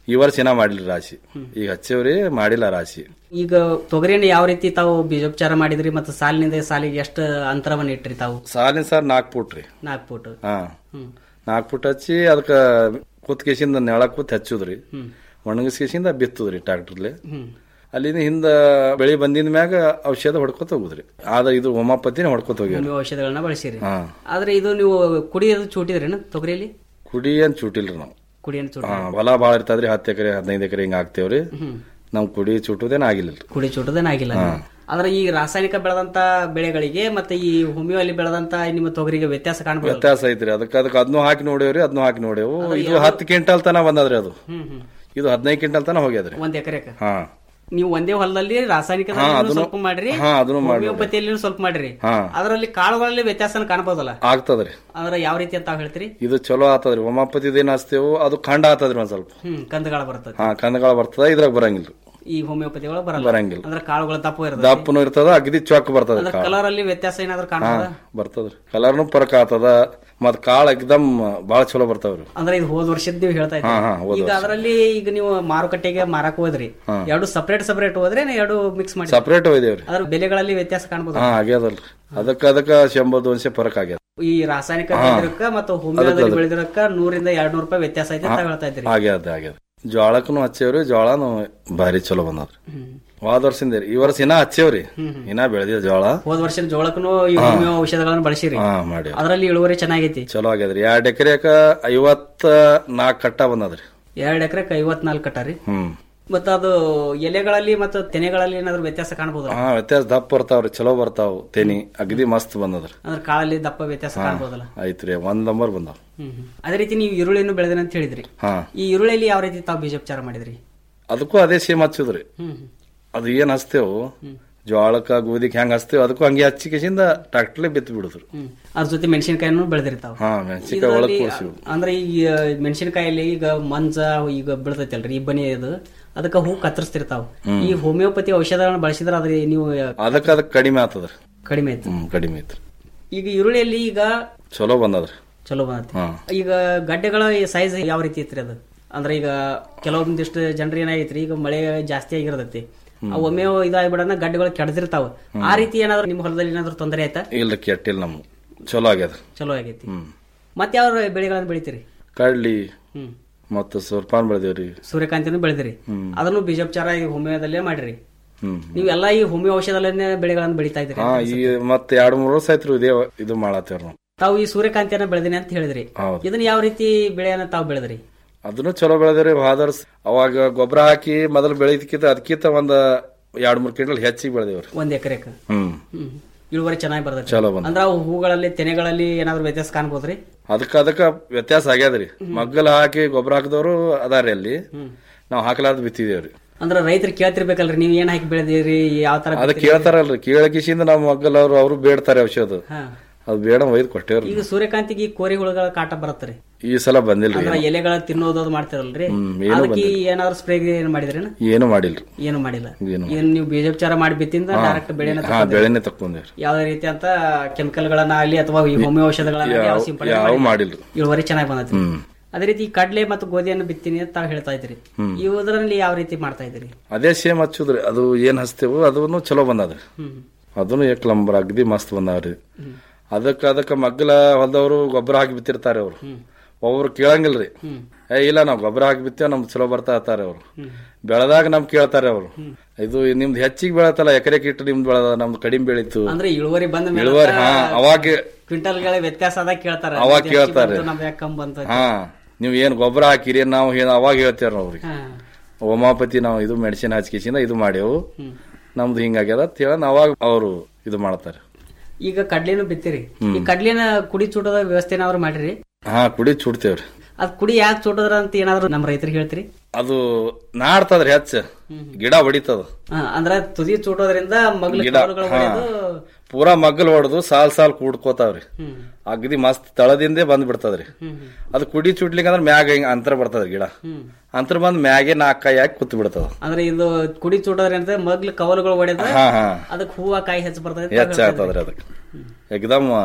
ಈ ವರ್ಷ ಏನ ಮಾಡಿಲ್ಲ ರಾಶಿ ಈಗ ಹಚ್ಚೇವ್ರಿ ಮಾಡಿಲ್ಲ ರಾಶಿ ಈಗ ತೊಗರಿಯನ್ನು ಯಾವ ರೀತಿ ತಾವು ಬೀಜೋಪಚಾರ ಮಾಡಿದ್ರಿ ಮತ್ತು ಸಾಲಿನಿಂದ ಸಾಲಿಗೆ ಎಷ್ಟು ಅಂತರವನ್ನು ಇಟ್ರಿ ತಾವು ಸಾಲಿನ ಸರ್ ನಾಲ್ಕು ಫುಟ್ ರೀ ನಾಲ್ಕು ಫುಟ್ ಹಾ ನಾಲ್ಕು ಫುಟ್ ಹಚ್ಚಿ ಅದಕ್ಕ ಕುತ್ಕೇಸಿಂದ ನೆಳ ಕೂತ್ ಹಚ್ಚುದ್ರಿ ಒಣಗಿಸ್ಕೇಸಿಂದ ಬಿತ್ತುದ್ರಿ ಟ್ರಾಕ್ಟರ್ಲಿ ಅಲ್ಲಿಂದ ಹಿಂದ ಬೆಳಿ ಬಂದಿದ ಮ್ಯಾಗ ಔಷಧ ಹೊಡ್ಕೊತ ಹೋಗುದ್ರಿ ಆದ ಇದು ಹೋಮಾಪತಿನ ಹೊಡ್ಕೊತ ಹೋಗ್ಯಾರ ಹೋಮಿಯೋ ಔಷಧಗಳನ್ನ ಬಳಸಿರಿ ಹಾ ಆದ್ರೆ ಇದು ನೀವು ಕುಡಿಯೋದು ಚೂಟಿದ್ರೇನ ತೊಗರಿಯಲ್ಲಿ ಕುಡಿ ಏನ್ ಚೂಟಿಲ್ರಿ ನಾವು ಕುಡಿಯನ್ನು ಚೂಟ ಹಾ ಹೊಲ ಬಾಳ ಇರ್ತಾದ್ರಿ ಹತ್ತು ಎಕರೆ ಹದಿನೈದು ಎಕರೆ ಹಿಂಗ ಹಾಕ್ತೇವ್ರಿ ನಮ್ ಕುಡಿ ಚೂಟುದೇನ್ ಆಗಿಲ್ಲ ಕುಡಿ ಚೂಟದೇನ ಆಗಿಲ್ಲ ಹಾ. ಆದ್ರೆ ಈ ರಾಸಾಯನಿಕ ಬೆಳೆದಂತ ಬೆಳೆಗಳಿಗೆ ಮತ್ತೆ ಈ ಹೋಮಿಯೋ ಅಲ್ಲಿ ಬೆಳೆದಂತ ನಿಮ್ಮ ತೊಗರಿಗೆ ವ್ಯತ್ಯಾಸ ಕಾಣಬಹುದು ವ್ಯತ್ಯಾಸ ಐತ್ರಿ ಅದಕ್ಕೆ ಅದಕ್ಕೆ ಅದನ್ನು ಹಾಕಿ ನೋಡೇವ್ರಿ ಅದನ್ನು ಹಾಕಿ ನೋಡೇವು ಇದು ಹತ್ತು ಕ್ವಿಂಟಲ್ ತನ ಬಂದದ್ರಿ ಅದು ಹ್ಮ್ ಹ್ಮ್ ಇದು ಹದಿನೈದು ಕ್ವಿಂಟಲ್ ತನ ಹೋಗ್ಯದ್ರಿ ಒಂದ್ ಎಕರೆಕ ಹಾ ನೀವು ಒಂದೇ ಹೊಲದಲ್ಲಿ ರಾಸಾಯನಿಕ ಹಾ, ಅದನ್ನು- ಸ್ವಲ್ಪ ಮಾಡ್ರಿ ಹಾ, ಅದನ್ನು ಮಾಡ್ರಿ. ಹೋಮಿಯೋಪತಿಯಲ್ಲಿ ಸ್ವಲ್ಪ ಮಾಡ್ರಿ ಹಾ ಅದರಲ್ಲಿ ಕಾಳುಗಳಲ್ಲಿ ವ್ಯತ್ಯಾಸನ ಕಾಣಬಹುದಲ್ಲ ಆಗ್ತದ್ರಿ ಅಂದ್ರೆ ಯಾವ ರೀತಿ ಅಂತ ಹೇಳ್ತೀರಿ ಇದು ಚಲೋ ಆತದ್ರಿ ಹೋಮಾಪತಿದೇನ್ ಹಚ್ತೇವು ಅದು ಖಂಡ ಆತದ್ರಿ ಒಂದ್ ಸ್ವಲ್ಪ ಹ್ಮ್ ಕಂದಗಾಳ ಬರ್ತದೆ ಹಾ ಕಂದಗಳ ಬರ್ತದ ಇದ್ರಾಗ ಬರಂಗಿಲ್ರಿ ಈ ಹೋಮಿಯೋಪತಿ ಒಳಗೆ ಬರಲ್ಲ ಬರಂಗಿಲ್ಲ. ಅಂದ್ರೆ ಕಾಳುಗಳು ದಪ್ಪ ಇರ್ತದೆ ದಪ್ಪನು ಇರ್ತದ ಅಗದಿ ಚೊಕ್ಕ ಬರ್ತದ ಅಂದ್ರೆ ಕಾಳು ಕಲರ್ ಅಲ್ಲಿ ವ್ಯತ್ಯಾಸ ಏನಾದ್ರು ಹಾ ಕಾಣಬಹುದಾ ಬರ್ತದ್ರಿ ಕಲರ್ನು ಫರಕ್ ಆತದ ಮತ್ ಕಾಳು ಎಕ್ದಮ್ ಬಾಳ ಚಲೋ ಬರ್ತಾವ್ರಿ ಅಂದ್ರೆ ಇದು ಹೋದ್ ವರ್ಷದ ನೀವು ಹೇಳ್ತಾ ಹಾ, ಹಾ, ಇದ್ದೀರಿ ಹೋದ್ ಈಗ ವರ್ಷ. ಅದರಲ್ಲಿ ಈಗ ನೀವು ಮಾರುಕಟ್ಟೆಗೆ ಮಾರಕ್ ಹೋದ್ರಿ ಹಾ. ಎರಡು ಸಪರೇಟ್ ಸಪರೇಟ್ ಹೋದ್ರೆ ಎರಡು ಮಿಕ್ಸ್ ಮಾಡಿ ಸಪರೇಟ್ ಒಯ್ದೇವ್ರಿ ಅದ್ರ ಬೆಲೆಗಳಲ್ಲಿ ವ್ಯತ್ಯಾಸ ಕಾಣಬಹುದು ಹಾ ಆಗ್ಯದಲ್ರಿ ಅದಕ್ಕ ಅದಕ್ಕ ಶಂಬರ್ ದೋನ್ಸೆ ಫರಕ್ ಆಗ್ಯದ ಈ ರಾಸಾಯನಿಕ ಹಾ. ಬೆಳೆದಿರಕ್ಕ ಮತ್ತು ಹೋಮಿಯೋದಲ್ಲಿ ಅದಕ್ಕೆ- ಬೆಳೆದಿರಕ್ಕ ನೂರಿಂದ ಎರಡ್ ನೂರು ರೂಪಾಯಿ ವ್ಯತ್ಯಾಸ ಐತೆ ಅಂತ ಹೇಳ್ತಾ ಇದ್ರಿ ಆಗ್ಯದ ಆಗ್ಯದ ಜ್ವಾಳಕ್ಕೂ ಹಚ್ಚೇವ್ರಿ ಜ್ವಾಳನು ಭಾರಿ ಚಲೋ ಬಂದದ್ರಿ ಹೋದ ವರ್ಷದಿಂದ ರೀ. ಈ ವರ್ಷ ಇನ್ನ ಹಚ್ಚೇವ್ರಿ ಇನ್ನ ಬೆಳೆದಿವ ಜ್ವಾಳ ಹೋದ್ ವರ್ಷ ಜೋಳಕ್ಕೂ ಈ ಹಾ. ಹೋಮಿಯೋ ಔಷಧಗಳನ್ನ ಬಳಸಿರಿ ಹಾ ಮಾಡಿ ಅದರಲ್ಲಿ ಇಳುವರಿ ಚೆನ್ನಾಗೈತಿ ಚಲೋ ಆಗ್ಯದ್ರಿ ಎರಡ್ ಎಕರೆಕ ಐವತ್ತ ನಾಲ್ಕು ಕಟ್ಟ ಬಂದದ್ರಿ ಎರಡ್ ಎಕರೆಕ್ ಐವತ್ನಾಲ್ಕು ಕಟ್ಟಾರಿ ಹ್ಮ್ ಮತ್ತ ಅದು ಎಲೆಗಳಲ್ಲಿ ಮತ್ತು ತೆನೆಗಳಲ್ಲಿ ಏನಾದ್ರು ವ್ಯತ್ಯಾಸ ಕಾಣಬಹುದು ಹಾ ವ್ಯತ್ಯಾಸ ದಪ್ಪ ಬರ್ತಾವ್ರಿ ಚಲೋ ಬರ್ತಾವ್ ತೆನಿ ಅಗದಿ ಮಸ್ತ್ ಬಂದದ್ರಿ ಅಂದ್ರೆ ಕಾಳಲ್ಲಿ ದಪ್ಪ ವ್ಯತ್ಯಾಸ ಹಾ ಕಾಣಬಹುದಲ್ಲ ಐತ್ರಿ ಒಂದ್ ನಂಬರ್ ಬಂದಾವ್ ಹ್ಮ್ ಹ್ಮ್. ಅದೇ ರೀತಿ ನೀವು ಈರುಳ್ಳಿಯನ್ನು ಬೆಳೆದ್ರಿ ಅಂತ ಹೇಳಿದ್ರಿ ಹಾ ಈ ಈರುಳ್ಳಿಯಲ್ಲಿ ಯಾವ ರೀತಿ ತಾವು ಬೀಜೋಪಚಾರ ಮಾಡಿದ್ರಿ ಅದಕ್ಕೂ ಅದೇ ಸೇಮ್ ಹಚ್ಚುದ್ರಿ ಹ್ಮ್ ಅದು ಏನ್ ಹಚ್ತೇವು ಜ್ವಾಳಕ್ಕ ಗೋಧಿಕ್ ಹೆಂಗ್ ಹಚ್ತೇವ್ ಅದಕ್ಕೂ ಹಂಗೆ ಹಚ್ಚಿಕೆಸಿಂದ ಟ್ರಾಕ್ಟರ್ಲೆ ಬಿತ್ತು ಬಿಡುದ್ರಿ ಹ್ಮ್ ಅದ್ರ ಜೊತೆ ಮೆಣಸಿನಕಾಯನ್ನು ಬೆಳೆದಿರ್ತಾವ ಹಾ ಮೆಣಸಿನ್ಕಾಯಿ ಒಳಗ್ ಕೂರ್ಸಿವ್ ಅಂದ್ರೆ ಈ ಮೆಣಸಿನಕಾಯಲ್ಲಿ ಈಗ ಮಂಜ ಈಗ ಬೀಳ್ತೈತಲ್ರಿ ಇಬ್ಬನಿ ಇದು ಅದಕ್ಕ ಹೂ ಕತ್ತರಿಸ್ತಿರ್ತಾವ ಹ್ಮ್. ಈ ಹೋಮಿಯೋಪತಿ ಔಷಧಗಳನ್ನ ಬಳಸಿದ್ರ ಅದ್ರ ನೀವು ಅದಕ್ಕ ಅದಕ್ ಕಡಿಮೆ ಆತದ್ರಿ ಕಡಿಮೆ ಐತಿ ಹ್ಮ್ ಕಡಿಮೆ ಐತ್ರಿ ಈಗ ಈರುಳ್ಳಿಯಲ್ಲಿ ಈಗ ಚಲೋ ಬಂದದ್ರಿ ಚಲೋ ಬಂದೈತಿ ಹಾ ಈಗ ಗಡ್ಡೆಗಳ ಸೈಜ್ ಯಾವ ರೀತಿ ಐತ್ರಿ ಅದು ಅಂದ್ರೆ ಈಗ ಕೆಲವೊಂದಿಷ್ಟು ಜನರು ಏನಾಗೈತ್ರಿ ಈಗ ಮಳೆ ಜಾಸ್ತಿ ಆಗಿರ್ತೈತಿ ಅವ್ ಒಮ್ಮೆ ಇದಾಗ್ಬಿಡನ ಗಡ್ಡೆಗಳು ಕೆಡದಿರ್ತಾವ ಆ ರೀತಿ ಏನಾದ್ರು ನಿಮ್ಮ ಹೊಲದಲ್ಲಿ ಏನಾದ್ರು ತೊಂದರೆ ಆಯ್ತಾ ಇಲ್ರಿ ಕೆಟ್ಟಿಲ್ಲ ನಮ್ಗೆ ಚಲೋ ಆಗ್ಯದ ಚಲೋ ಆಗೈತಿ ಹ್ಮ್ ಮತ್ತೆ ಯಾವ ಬೆಳೆಗಳನ್ನ ಬೆಳಿತೀರಿ ಕಡ್ಲಿ ಹ್ಮ್ ಮತ್ತ ಸೂರ್ಪಾನ್ ಬೆಳೆದೇವ್ರಿ ಸೂರ್ಯಕಾಂತಿನೂ ಬೆಳೆದಿರಿ ಹ್ಮ್. ಅದನ್ನು ಬೀಜೋಪಚಾರ ಈ ಹೋಮಿಯೋದಲ್ಲೇ ಮಾಡಿರಿ ಹ್ಮ್ ನೀವೆಲ್ಲ ಈ ಹೋಮಿಯೋ ಔಷಧದಲ್ಲೇ ಬೆಳೆಗಳನ್ನ ಬೆಳಿತಾ ಇದ್ರಿ ಹಾ ಈ ಮತ್ತ ಎರಡ್ ಮೂರ್ ವರ್ಷ ಆಯ್ತ್ರಿ ಇದೇ ಇದು ಮಾಡತ್ತೇವ್ರಿ ನಾವು ತಾವು ಈ ಸೂರ್ಯಕಾಂತಿಯನ್ನ ಬೆಳೆದಿನಿ ಅಂತ ಹೇಳಿದ್ರಿ ಹೌದು ಇದನ್ನ ಯಾವ ರೀತಿ ಬೆಳೆಯನ್ನ ತಾವು ಬೆಳೆದ್ರಿ ಅದನ್ನು ಚಲೋ ಬೆಳೆದೇವ್ರಿ ಹೋದ ವರ್ಷ ಅವಾಗ ಗೊಬ್ಬರ ಹಾಕಿ ಮೊದಲು ಬೆಳೆದಕ್ಕಿಂತ ಅದಕ್ಕಿಂತ ಒಂದ್ ಎರಡ್ ಮೂರ್ ಕ್ವಿಂಟಲ್ ಹೆಚ್ಚಿಗೆ ಬೆಳೆದೇವ್ರಿ ಒಂದ್ ಎಕರೆಕ ಹ್ಮ್ ಹ್ಮ್ ಇಳುವರಿ ಚೆನ್ನಾಗಿ ಬರ್ತೈತಿ ಚಲೋ ಬಂದ ಅಂದ್ರ ಅವು ಹೂಗಳಲ್ಲಿ ತೆನೆಗಳಲ್ಲಿ ಏನಾದ್ರು ವ್ಯತ್ಯಾಸ ಕಾಣ್ಬೋದ್ರಿ ಅದಕ್ಕ ಅದಕ್ಕ ವ್ಯತ್ಯಾಸ ಆಗ್ಯಾದ್ರಿ ಮಗ್ಗಲ್ ಹಾಕಿ ಗೊಬ್ಬರ ಹಾಕಿದವರು ಅದಾರಿ ಅಲ್ಲಿ ನಾವ್ ಹಾಕಲಾರ್ದ ಬಿತ್ತಿದೇವ್ರಿ ಅಂದ್ರ ರೈತರು ಕೇಳ್ತಿರ್ಬೇಕಲ್ರಿ ನೀವ್ ಏನ್ ಹಾಕಿ ಬೆಳೆದಿರಿ ಯಾವ ತರ ಅದ ಕೇಳ್ತಾರಲ್ರಿ ಕೇಳಕಿಸಿಂದ ನಾವ್ ಮಗ್ಗಲ್ ಅವ್ರು ಅವ್ರು ಬೇಡ್ತಾರೆ ಔಷಧ ಹಾ. ಅದು ಬೇಡ ಒಯ್ದು ಕೊಟ್ಟೇವ್ರಿ ಈಗ ಸೂರ್ಯಕಾಂತಿಗೆ ಈ ಕೋರಿ ಹುಳುಗಳ ಕಾಟ ಬರತ್ರಿ ಈ ಸಲ ಬಂದಿಲ್ರಿ ಅಂದ್ರ ಏನು. ಎಲೆಗಳ ತಿನ್ನೋದು ಅದು ಮಾಡ್ತಿರಲ್ರಿ ಹ್ಮ್, ಏನೂ ಅದಕ್ಕೆ ಬಂದಿಲ್ಲ. ಏನಾದ್ರು ಸ್ಪ್ರೇ ಏನ್ ಮಾಡಿದ್ರೇನ ಏನು ಮಾಡಿಲ್ರಿ ಏನು ಮಾಡಿಲ್ಲ ಏನು ಏನ್ ನೀವು ಬೀಜೋಪಚಾರ ಮಾಡಿ ಬಿತ್ತಿಂದ ಹಾ. ಡೈರೆಕ್ಟ್ ಬೆಳೆನ ಹಾ ಬೆಳೆನೆ ತಕ್ಕೊಂದೇವ್ರಿ ಯಾವ್ದೇ ರೀತಿ ಅಂತ ಕೆಮಿಕಲ್ ಗಳನ್ನ ಆಗ್ಲಿ ಅಥವಾ ಈ ಹೋಮಿಯೋ ಔಷಧಗಳನ್ನ ಯಾವ ಯಾವ- ಸಿಂಪಡಣೆ ಯಾವ ಮಾಡಿಲ್ಲ. ಮಾಡಿಲ್ರಿ ಇಳುವರಿ ಚೆನ್ನಾಗಿ ಬಂದೈತಿ ಹ್ಮ್ ಅದೇ ರೀತಿ ಈ ಕಡ್ಲೆ ಮತ್ತು ಗೋಧಿಯನ್ನು ಬಿತ್ತೀನಿ ಅಂತ ತಾವ್ ಹೇಳ್ತಾ ಇದ್ರಿ ಹ್ಮ್. ಇವುದ್ರಲ್ಲಿ ಯಾವ ರೀತಿ ಮಾಡ್ತಾ ಇದ್ರಿ ಅದೇ ಸೇಮ್ ಹಚ್ಚುದ್ರಿ ಅದು ಏನ್ ಹಚ್ತೇವು ಅದನ್ನು ಚಲೋ ಬಂದದ್ರಿ ಹ್ಮ್ ಅದನ್ನು ಏಕ್ ನಂಬರ್ ಅಗದಿ ಮಸ್ತ್ ಬಂದಾವ್ರಿ ಅದಕ್ಕ ಅದಕ್ಕ ಮಗ್ಗಲ ಹೊಲದವರು ಗೊಬ್ಬರ ಹಾಕಿ ಬಿತ್ತಿರ್ತಾರೆ ಅವ್ರು ಒಬ್ರು ಕೇಳಂಗಿಲ್ರಿ ಏ ಇಲ್ಲ ನಾವ್ ಗೊಬ್ಬರ ಹಾಕಿ ಬಿತ್ತೇವ್ ನಮ್ದು ಚಲೋ ಬರ್ತಾ ಇರ್ತಾರೆ ಅವ್ರು ಬೆಳೆದಾಗ ನಮ್ ಕೇಳ್ತಾರೆ ಅವ್ರು ಇದು ನಿಮ್ದು ಹೆಚ್ಚಿಗೆ ಬೆಳತಲ್ಲ ಎಕರೆ ಕಿಟ್ಟು ನಿಮ್ದು ಬೆಳೆದ ನಮ್ದು ಕಡಿಮೆ ಬೆಳೀತು ಅಂದ್ರೆ ಇಳುವರಿ ಬಂದ ಮೇಲೆ ಇಳುವರಿ ಹಾ ಅವಾಗ ಕ್ವಿಂಟಲ್ ಗಳ ವ್ಯತ್ಯಾಸ ಆದಾಗ ಕೇಳ್ತಾರ ಅವಾಗ ಇದು ಹೆಚ್ಚಿಗೆ ಕೇಳ್ತಾರೆ. ಬಂತು, ನಮ್ದು ಯಾಕೆ ಕಮ್ಮಿ ಬಂತು ಅಂತ. ಹಾ ನೀವ್ ಏನ್ ಗೊಬ್ಬರ ಹಾಕಿರಿ ನಾವು ಏನ್ ಅವಾಗ ಹೇಳ್ತೇವ್ರಿ ನಾವು ಅವ್ರಿಗೆ ಹಾ. ಹೋಮಾಪತಿ ನಾವು ಇದು ಮೆಡಿಸಿನ್ ಹಚ್ಕಿಸಿಂದ ಇದು ಮಾಡ್ಯವು ನಮ್ದು ಹಿಂಗಾಗ್ಯದ ಅಂತ ಹೇಳ ಅವಾಗ ಅವರು ಇದು ಮಾಡ್ತಾರೆ ಈಗ ಕಡ್ಲಿನೂ ಬಿತ್ತಿರಿ ಹ್ಮ್. ಈ ಕಡ್ಲಿನ ಕುಡಿ ಚೂಟದ ವ್ಯವಸ್ಥೆ ಏನಾದ್ರು ಮಾಡಿರಿ ಹಾ ಕುಡಿ ಚುಡ್ತೇವ್ರಿ ಅದ್ ಕುಡಿ ಯಾಕೆ ಚೂಟದ್ರ ಅಂತ ಏನಾದ್ರು ನಮ್ಮ ರೈತರಿಗೆ ಹೇಳ್ತೀರಿ ಅದು ನಾಡ್ತದ್ರಿ ಹೆಚ್ಚ ಗಿಡ ಹೊಡಿತದ ಹಾ, ಅಂದ್ರ ತುದಿ ಚೂಟೋದ್ರಿಂದ ಮಗ್ಲ ಗಿಡ ಕಾಳುಗಳು ಹಾ. ಹೊಡೆದು ಪೂರಾ ಮಗ್ಗಲ್ ಹೊಡೆದು ಸಾಲ್ ಸಾಲ್ ಕೂಡ್ಕೋತಾವ್ರಿ ಹ್ಮ್. ಅಗದಿ ಮಸ್ತ್ ತಳದಿಂದೇ ಬಂದ್ ಬಿಡ್ತದ್ರಿ ಹ್ಮ್. ಅದು ಕುಡಿ ಚುಟ್ಲಿಕ್ಕೆ ಅಂದ್ರೆ ಮ್ಯಾಗ ಹಿಂಗ ಅಂತರ ಬರ್ತದ್ರಿ ಗಿಡ ಹ್ಮ್. ಅಂತರ ಬಂದ್ ಮ್ಯಾಗೆ ನಾಲ್ಕು ಕಾಯಿ ಹಾಕಿ ಕೂತ್ ಬಿಡ್ತದ ಅಂದ್ರೆ ಇದು ಕುಡಿ ಚೂಟೋದ್ರಿಂದ ಮಗ್ಲ ಕವಲುಗಳು ಹೊಡೆದ ಹಾ ಹಾ ಅದಕ್ಕೆ ಹೂವ ಕಾಯಿ ಹೆಚ್ಚು ಬರ್ತದೆ ಹೆಚ್ಚ ಆಗ್ತದ್ರಿ ಅದಕ್ಕೆ ಎಕ್ದಮ್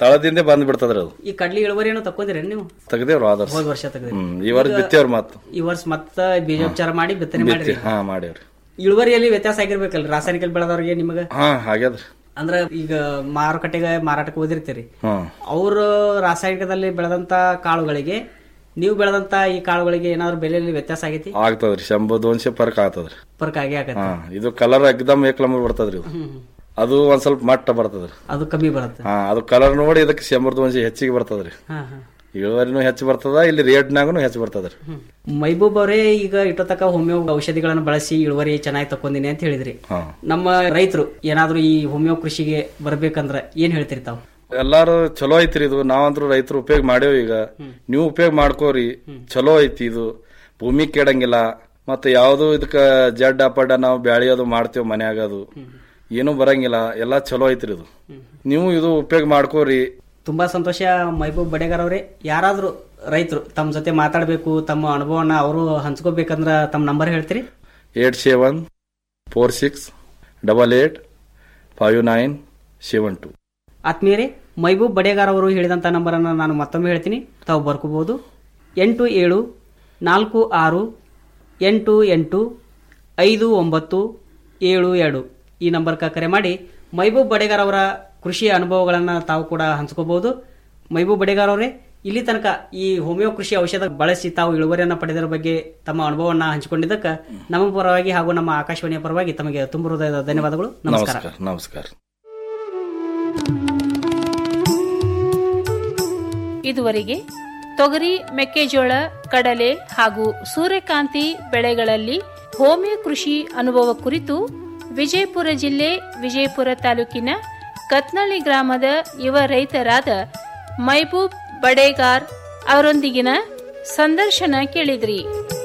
ತಳದಿಂದೆ ಬಂದ್ ಬಿಡ್ತದ್ರಿ ಅದು ಈ ಕಡ್ಲಿ ಇಳುವರಿಯನ್ನು ತಕೊಂಡಿರಿ ನೀವು ತೆಗ್ದೇವ್ರು ಆದರ್ಶ ಹೋದ್ ವರ್ಷ ತೆಗ್ದಿರಿ ಹ್ಮ್ ಈ ವರ್ಷ ಈಗ ಬಿತ್ತೇವ್ರ ಮತ್ತ ಈ ವರ್ಷ ಮತ್ತ ಬೀಜೋಪಚಾರ ಮಾಡಿ ಬಿತ್ತನೆ ಬಿತ್ತಿ ಮಾಡಿರಿ ಹಾ ಮಾಡ್ಯಾವ್ರಿ ಇಳುವರಿಯಲ್ಲಿ ವ್ಯತ್ಯಾಸ ಆಗಿರ್ಬೇಕಲ್ರಿ ರಾಸಾಯನಿಕ ಬೆಳೆದವ್ರಿಗೆ ನಿಮಗೆ ಹಾ ಹಾಗ್ಯಾದ್ರಿ ಅಂದ್ರ ಈಗ ಮಾರುಕಟ್ಟೆಗೆ ಮಾರಾಟಕ್ಕೆ ಓದಿರ್ತೀರಿ ಹ್ಮ್ ಅವರು ರಾಸಾಯನಿಕದಲ್ಲಿ ಬೆಳೆದಂತ ಕಾಳುಗಳಿಗೆ ನೀವು ಬೆಳೆದಂತ ಈ ಕಾಳುಗಳಿಗೆ ಏನಾದ್ರು ಬೆಲೆಯಲ್ಲಿ ವ್ಯತ್ಯಾಸ ಆಗೈತಿ ಆಗ್ತದ್ರಿ ಶಂಭು ದೋನ್ಶೆ ಫರ್ಕ್ ಆಗ್ತದ್ರಿ ಫರ್ಕ್ ಆಗೇ ಆಗತ್ತೆ ಹಾ ಇದು ಕಲರ್ ಎಕ್ದಮ್ ಏಕ್ ನಂಬರ್ ಬರ್ತದ್ರಿ ಇದು ಹ್ಮ್. ಅದು ಒಂದ್ ಸ್ವಲ್ಪ ಮಟ್ಟ ಬರ್ತದ್ರಿ ಅದು ಕಮ್ಮಿ ಬರುತ್ತೆ ಹಾ ಅದು ಕಲರ್ ನೋಡಿ ಇದಕ್ಕೆ ಶಂಬರ್ ದೋನ್ಶೆ ಹೆಚ್ಚಿಗೆ ಬರ್ತದ್ರಿ ಹಾ ಹಾ ಇಳುವರಿನೂ ಹೆಚ್ಚು ಬರ್ತದ ಇಲ್ಲಿ ರೇಟ್ನಾಗೂ ಹೆಚ್ಚು ಬರ್ತದ್ರಿ ಮೈಬೂಬ್ ಅವರೇ ಈಗ ಇಟ್ಟತಕ್ಕ ಹೋಮಿಯೋ ಔಷಧಿಗಳನ್ನು ಬಳಸಿ ಇಳುವರಿ ಚೆನ್ನಾಗಿ ತಕೊಂಡಿನಿ ಅಂತ ಹೇಳಿದ್ರಿ ಹಾ ನಮ್ಮ ರೈತರು ಏನಾದ್ರೂ ಈ ಹೋಮಿಯೋ ಕೃಷಿಗೆ ಬರ್ಬೇಕಂದ್ರ ಏನ್ ಹೇಳ್ತೀರಿ ತಾವು ಎಲ್ಲಾರು ಚಲೋ ಐತ್ರಿ ಇದು ನಾವಂತ್ರು ರೈತರು ಉಪಯೋಗ ಮಾಡೇವ್ ಈಗ ನೀವು ಉಪಯೋಗ ಮಾಡ್ಕೋರಿ ಚಲೋ ಐತಿ ಇದು ಭೂಮಿ ಕೆಡಂಗಿಲ್ಲ ಮತ್ತೆ ಯಾವ್ದು ಇದಕ್ಕ ಜಡ್ ಅಪಡ ನಾವು ಬ್ಯಾಳಿ ಅದು ಮಾಡ್ತೇವ್ ಮನ್ಯಾಗ ಅದು ಏನು ಬರಂಗಿಲ್ಲ ಎಲ್ಲಾ ಚಲೋ ಐತ್ರಿ ಇದು ನೀವು ಇದು ಉಪಯೋಗ ಮಾಡ್ಕೋರಿ ತುಂಬಾ ಸಂತೋಷ ಮೈಬೂಬ್ ಬಡೇಗರ್ ಅವರೇ ಯಾರಾದ್ರೂ ರೈತರು ತಮ್ಮ ಜೊತೆ ಮಾತಾಡಬೇಕು ತಮ್ಮ ಅನುಭವನ ಅವರು ಹಂಚ್ಕೋಬೇಕಂದ್ರ ತಮ್ಮ ನಂಬರ್ ಹೇಳ್ತೀರಿ eight seven four six double eight five nine seven two ಆತ್ಮೀಯರೇ ಮೈಬೂಬ್ ಬಡೇಗಾರ್ ಅವರು ಹೇಳಿದಂಥ ನಂಬರನ್ನು ನಾನು ಮತ್ತೊಮ್ಮೆ ಹೇಳ್ತೀನಿ ತಾವು ಬರ್ಕೋಬಹುದು ಎಂಟು ಏಳು ನಾಲ್ಕು ಆರು ಎಂಟು ಎಂಟು ಐದು ಒಂಬತ್ತು ಏಳು ಎರಡು ಈ ನಂಬರ್ಗೆ ಕರೆ ಮಾಡಿ ಮೈಬೂಬ್ ಬಡೇಗಾರ್ ಅವರ ಕೃಷಿ ಅನುಭವಗಳನ್ನು ತಾವು ಕೂಡ ಹಂಚ್ಕೋಬಹುದು ಮೈಬೂಬ್ ಬಡೇಗಾರ್ ಅವರೇ ಇಲ್ಲಿ ತನಕ ಈ ಹೋಮಿಯೋ ಕೃಷಿ ಔಷಧ ಬಳಸಿ ತಾವು ಇಳುವರಿಯನ್ನು ಪಡೆದರ ಬಗ್ಗೆ ತಮ್ಮ ಅನುಭವವನ್ನು ಹಂಚಿಕೊಂಡಿದ್ದಕ್ಕೆ ನಮ್ಮ ಪರವಾಗಿ ಹಾಗೂ ನಮ್ಮ ಆಕಾಶವಾಣಿಯ ಪರವಾಗಿ ತಮಗೆ ತುಂಬ ಹೃದಯದ ಧನ್ಯವಾದಗಳು ನಮಸ್ಕಾರ ನಮಸ್ಕಾರ ನಮಸ್ಕಾರ ಇದುವರೆಗೆ ತೊಗರಿ ಮೆಕ್ಕೆಜೋಳ ಕಡಲೆ ಹಾಗೂ ಸೂರ್ಯಕಾಂತಿ ಬೆಳೆಗಳಲ್ಲಿ ಹೋಮಿಯೋ ಕೃಷಿ ಅನುಭವ ಕುರಿತು ವಿಜಯಪುರ ಜಿಲ್ಲೆ ವಿಜಯಪುರ ತಾಲೂಕಿನ ಕತ್ನಳ್ಳಿ ಗ್ರಾಮದ ಯುವ ರೈತರಾದ ಮೈಬೂಬ್ ಬಡೇಗಾರ್ ಅವರೊಂದಿಗಿನ ಸಂದರ್ಶನ ಕೇಳಿದ್ರಿ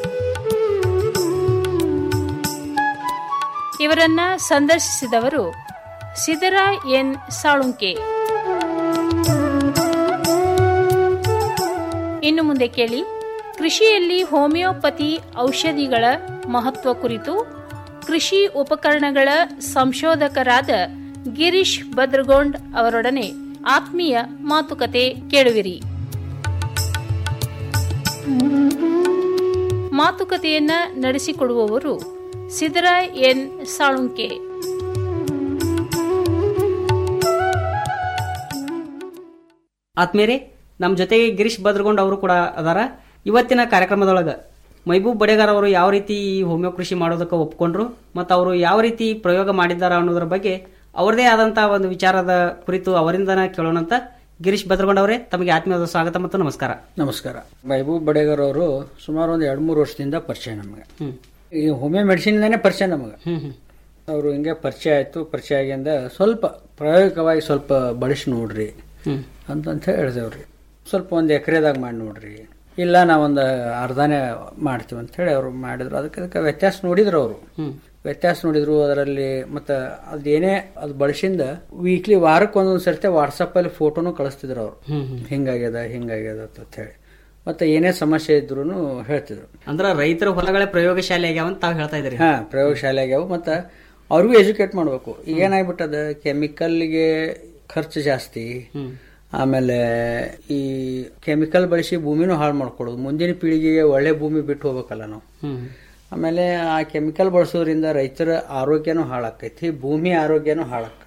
ಇವರನ್ನ ಸಂದರ್ಶಿಸಿದವರು ಸಿದ್ದರಾಯ್ ಎನ್ ಸಾಳುಂಕೆ ಇನ್ನು ಮುಂದೆ ಕೇಳಿ ಕೃಷಿಯಲ್ಲಿ ಹೋಮಿಯೋಪತಿ ಔಷಧಿಗಳ ಮಹತ್ವ ಕುರಿತು ಕೃಷಿ ಉಪಕರಣಗಳ ಸಂಶೋಧಕರಾದ ಗಿರೀಶ್ ಭದ್ರಗೊಂಡ್ ಅವರೊಡನೆ ಆತ್ಮೀಯ ಮಾತುಕತೆ ಕೇಳುವಿರಿ ಮಾತುಕತೆಯನ್ನ ನಡೆಸಿಕೊಡುವವರು ಸಿದ್ದರಾಯ್ ಎನ್ ಸಾಳುಂಕೆ ಆತ್ಮೀಯರೇ ನಮ್ಮ ಜೊತೆಗೆ ಗಿರೀಶ್ ಭದ್ರಗೊಂಡ್ ಅವರು ಕೂಡ ಅದಾರ ಇವತ್ತಿನ ಕಾರ್ಯಕ್ರಮದೊಳಗ ಮೈಬೂಬ್ ಬಡೇಗಾರ್ ಅವರು ಯಾವ ರೀತಿ ಈ ಹೋಮಿಯೋ ಕೃಷಿ ಮಾಡೋದಕ್ಕೆ ಒಪ್ಕೊಂಡ್ರು ಮತ್ತು ಅವರು ಯಾವ ರೀತಿ ಪ್ರಯೋಗ ಮಾಡಿದ್ದಾರೆ ಅನ್ನೋದ್ರ ಬಗ್ಗೆ ಅವರದೇ ಆದಂತಹ ಒಂದು ವಿಚಾರದ ಕುರಿತು ಅವರಿಂದನ ಕೇಳೋಣಂತ ಗಿರೀಶ್ ಭದ್ರಗೊಂಡ್ ಅವರೇ ತಮಗೆ ಆತ್ಮೀಯವಾದ ಸ್ವಾಗತ ಮತ್ತು ನಮಸ್ಕಾರ ನಮಸ್ಕಾರ ಮಹಬೂಬ್ ಬಡೇಗರ್ ಅವರು ಸುಮಾರು ಒಂದು ಎರಡು ಮೂರು ವರ್ಷದಿಂದ ಪರಿಚಯ ನಮಗೆ ಈ ಹೋಮಿಯೋ ಮೆಡಿಸಿನ್ದಾನೆ ಪರಿಚಯ ನಮಗೆ ಅವರು ಹಿಂಗೆ ಪರಿಚಯ ಆಯ್ತು ಪರಿಚಯ ಆಗಿಂದ ಸ್ವಲ್ಪ ಪ್ರಾಯೋಗಿಕವಾಗಿ ಸ್ವಲ್ಪ ಬಳಸಿ ನೋಡ್ರಿ ಅಂತಂತ ಹೇಳಿದೆವ್ರಿ ಸ್ವಲ್ಪ ಒಂದು ಎಕರೆದಾಗ ಮಾಡಿ ನೋಡ್ರಿ ಇಲ್ಲ ನಾವೊಂದು ಅರ್ಧನೇ ಮಾಡ್ತೀವಿ ಅಂತ ಹೇಳಿ ಅವರು ಮಾಡಿದ್ರು ಅದಕ್ಕೆ ಅದಕ್ಕೆ ವ್ಯತ್ಯಾಸ ನೋಡಿದ್ರು ಅವರು ವ್ಯತ್ಯಾಸ ನೋಡಿದ್ರು ಅದರಲ್ಲಿ ಮತ್ತೆ ಅದೇನೇ ಅದು ಬಳಸಿಂದ ವೀಕ್ಲಿ ವಾರಕ್ಕೆ ಒಂದೊಂದು ಸರ್ತಿ ವಾಟ್ಸಪ್ ಅಲ್ಲಿ ಫೋಟೋನು ಕಳಿಸ್ತಿದ್ರು ಅವರು ಹಿಂಗಾಗ್ಯದ ಹಿಂಗಾಗ್ಯದ ಅಂತ ಹೇಳಿ ಮತ್ತೆ ಏನೇ ಸಮಸ್ಯೆ ಇದ್ರು ಹೇಳ್ತಿದ್ರು ಅಂದ್ರ ರೈತರ ಹೊಲಗಳೇ ಪ್ರಯೋಗಶಾಲೆ ಆಗ್ಯಾವ ಅಂತ ತಾವು ಹೇಳ್ತಾ ಇದ್ರಿ ಹಾ ಪ್ರಯೋಗಶಾಲೆ ಆಗ್ಯಾವ ಮತ್ತೆ ಅವ್ರಿಗೂ ಎಜುಕೇಟ್ ಮಾಡ್ಬೇಕು ಈಗ ಏನಾಗ್ಬಿಟ್ಟದ ಕೆಮಿಕಲ್ಗೆ ಖರ್ಚು ಜಾಸ್ತಿ ಆಮೇಲೆ ಈ ಕೆಮಿಕಲ್ ಬಳಸಿ ಭೂಮಿನೂ ಹಾಳು ಮಾಡ್ಕೊಳ್ಳೋದು ಮುಂದಿನ ಪೀಳಿಗೆಗೆ ಒಳ್ಳೆ ಭೂಮಿ ಬಿಟ್ಟು ಹೋಗ್ಬೇಕಲ್ಲ ನಾವು ಆಮೇಲೆ ಆ ಕೆಮಿಕಲ್ ಬಳಸೋದ್ರಿಂದ ರೈತರ ಆರೋಗ್ಯನೂ ಹಾಳಾಕೈತಿ ಭೂಮಿ ಆರೋಗ್ಯನೂ ಹಾಳಾಕದ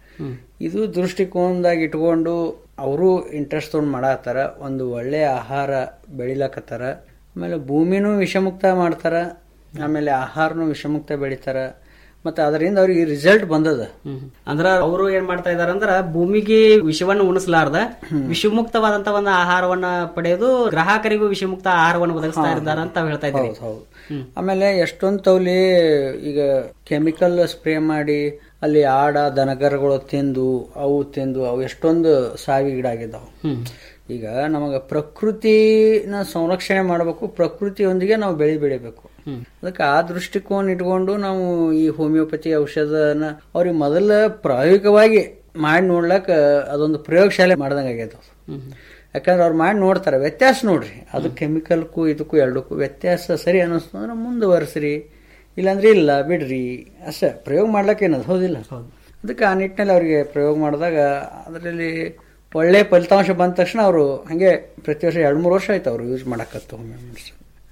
ಇದು ದೃಷ್ಟಿಕೋನದಾಗ ಇಟ್ಕೊಂಡು ಅವರು ಇಂಟ್ರೆಸ್ಟ್ ತೊಗೊಂಡು ಮಾಡತ್ತಾರ ಒಂದು ಒಳ್ಳೆ ಆಹಾರ ಬೆಳಿಲಕತ್ತಾರ ಆಮೇಲೆ ಭೂಮಿನೂ ವಿಷಮುಕ್ತ ಮಾಡ್ತಾರ ಆಮೇಲೆ ಆಹಾರನೂ ವಿಷಮುಕ್ತ ಬೆಳಿತಾರ ಮತ್ತೆ ಅದರಿಂದ ಅವ್ರಿಗೆ ರಿಸಲ್ಟ್ ಬಂದದ ಅಂದ್ರ ಅವರು ಏನ್ ಮಾಡ್ತಾ ಇದಾರ ಅಂದ್ರ ಭೂಮಿಗೆ ವಿಷವನ್ನು ಉಣಿಸಲಾರ್ದ ವಿಷಮುಕ್ತವಾದಂತ ಒಂದು ಆಹಾರವನ್ನ ಪಡೆಯೋದು ಗ್ರಾಹಕರಿಗೂ ವಿಷಮುಕ್ತ ಆಹಾರವನ್ನು ಒದಗಿಸ್ತಾ ಇದ್ದಾರೆ ಅಂತ ತಾವು ಹೇಳ್ತಾ ಇದ್ದೀರಿ ಹೌದು ಹೌದು ಆಮೇಲೆ ಎಷ್ಟೊಂದು ತೌಲಿ ಈಗ ಕೆಮಿಕಲ್ ಸ್ಪ್ರೇ ಮಾಡಿ ಅಲ್ಲಿ ಆಡ ದನಕರಗಳು ತಿಂದು ಅವು ತಿಂದು ಅವು ಎಷ್ಟೊಂದು ಸಾವಿಗೀಡಾಗಿದ್ದಾವೆ ಈಗ ನಮಗೆ ಪ್ರಕೃತಿನ ಸಂರಕ್ಷಣೆ ಮಾಡಬೇಕು ಪ್ರಕೃತಿಯೊಂದಿಗೆ ನಾವು ಬೆಳಿ ಬೆಳಿಬೇಕು ಅದಕ್ಕೆ ಆ ದೃಷ್ಟಿಕೋನ ಇಟ್ಕೊಂಡು ನಾವು ಈ ಹೋಮಿಯೋಪತಿ ಔಷಧನ ಅವ್ರಿಗೆ ಮೊದಲ ಪ್ರಾಯೋಗಿಕವಾಗಿ ಮಾಡಿ ನೋಡ್ಲಕ್ಕ ಅದೊಂದು ಪ್ರಯೋಗಶಾಲೆ ಮಾಡ್ದಂಗೆ ಆಗ್ಯದ ಯಾಕಂದ್ರೆ ಅವ್ರು ಮಾಡಿ ನೋಡ್ತಾರೆ ವ್ಯತ್ಯಾಸ ನೋಡ್ರಿ ಅದು ಕೆಮಿಕಲ್ಗೂ ಇದಕ್ಕೂ ಎರಡಕ್ಕೂ ವ್ಯತ್ಯಾಸ ಸರಿ ಅನ್ನಿಸ್ತು ಅಂದ್ರೆ ಮುಂದುವರೆಸ್ರಿ ಇಲ್ಲಾಂದ್ರೆ ಇಲ್ಲ ಬಿಡ್ರಿ ಅಷ್ಟೇ ಪ್ರಯೋಗ ಮಾಡ್ಲಕ್ಕೆ ಏನದು ಹೌದಿಲ್ಲ ಅದಕ್ಕೆ ಆ ನಿಟ್ಟಿನಲ್ಲಿ ಅವರಿಗೆ ಪ್ರಯೋಗ ಮಾಡಿದಾಗ ಅದರಲ್ಲಿ ಒಳ್ಳೆ ಫಲಿತಾಂಶ ಬಂದ ತಕ್ಷಣ ಅವರು ಹಂಗೆ ಪ್ರತಿ ವರ್ಷ ಎರಡು ಮೂರು ವರ್ಷ ಆಯ್ತು ಅವರು ಯೂಸ್ ಮಾಡಕತ್ತು ಹೋಮಿಯೋ ಮೆಡಿಸಿನ್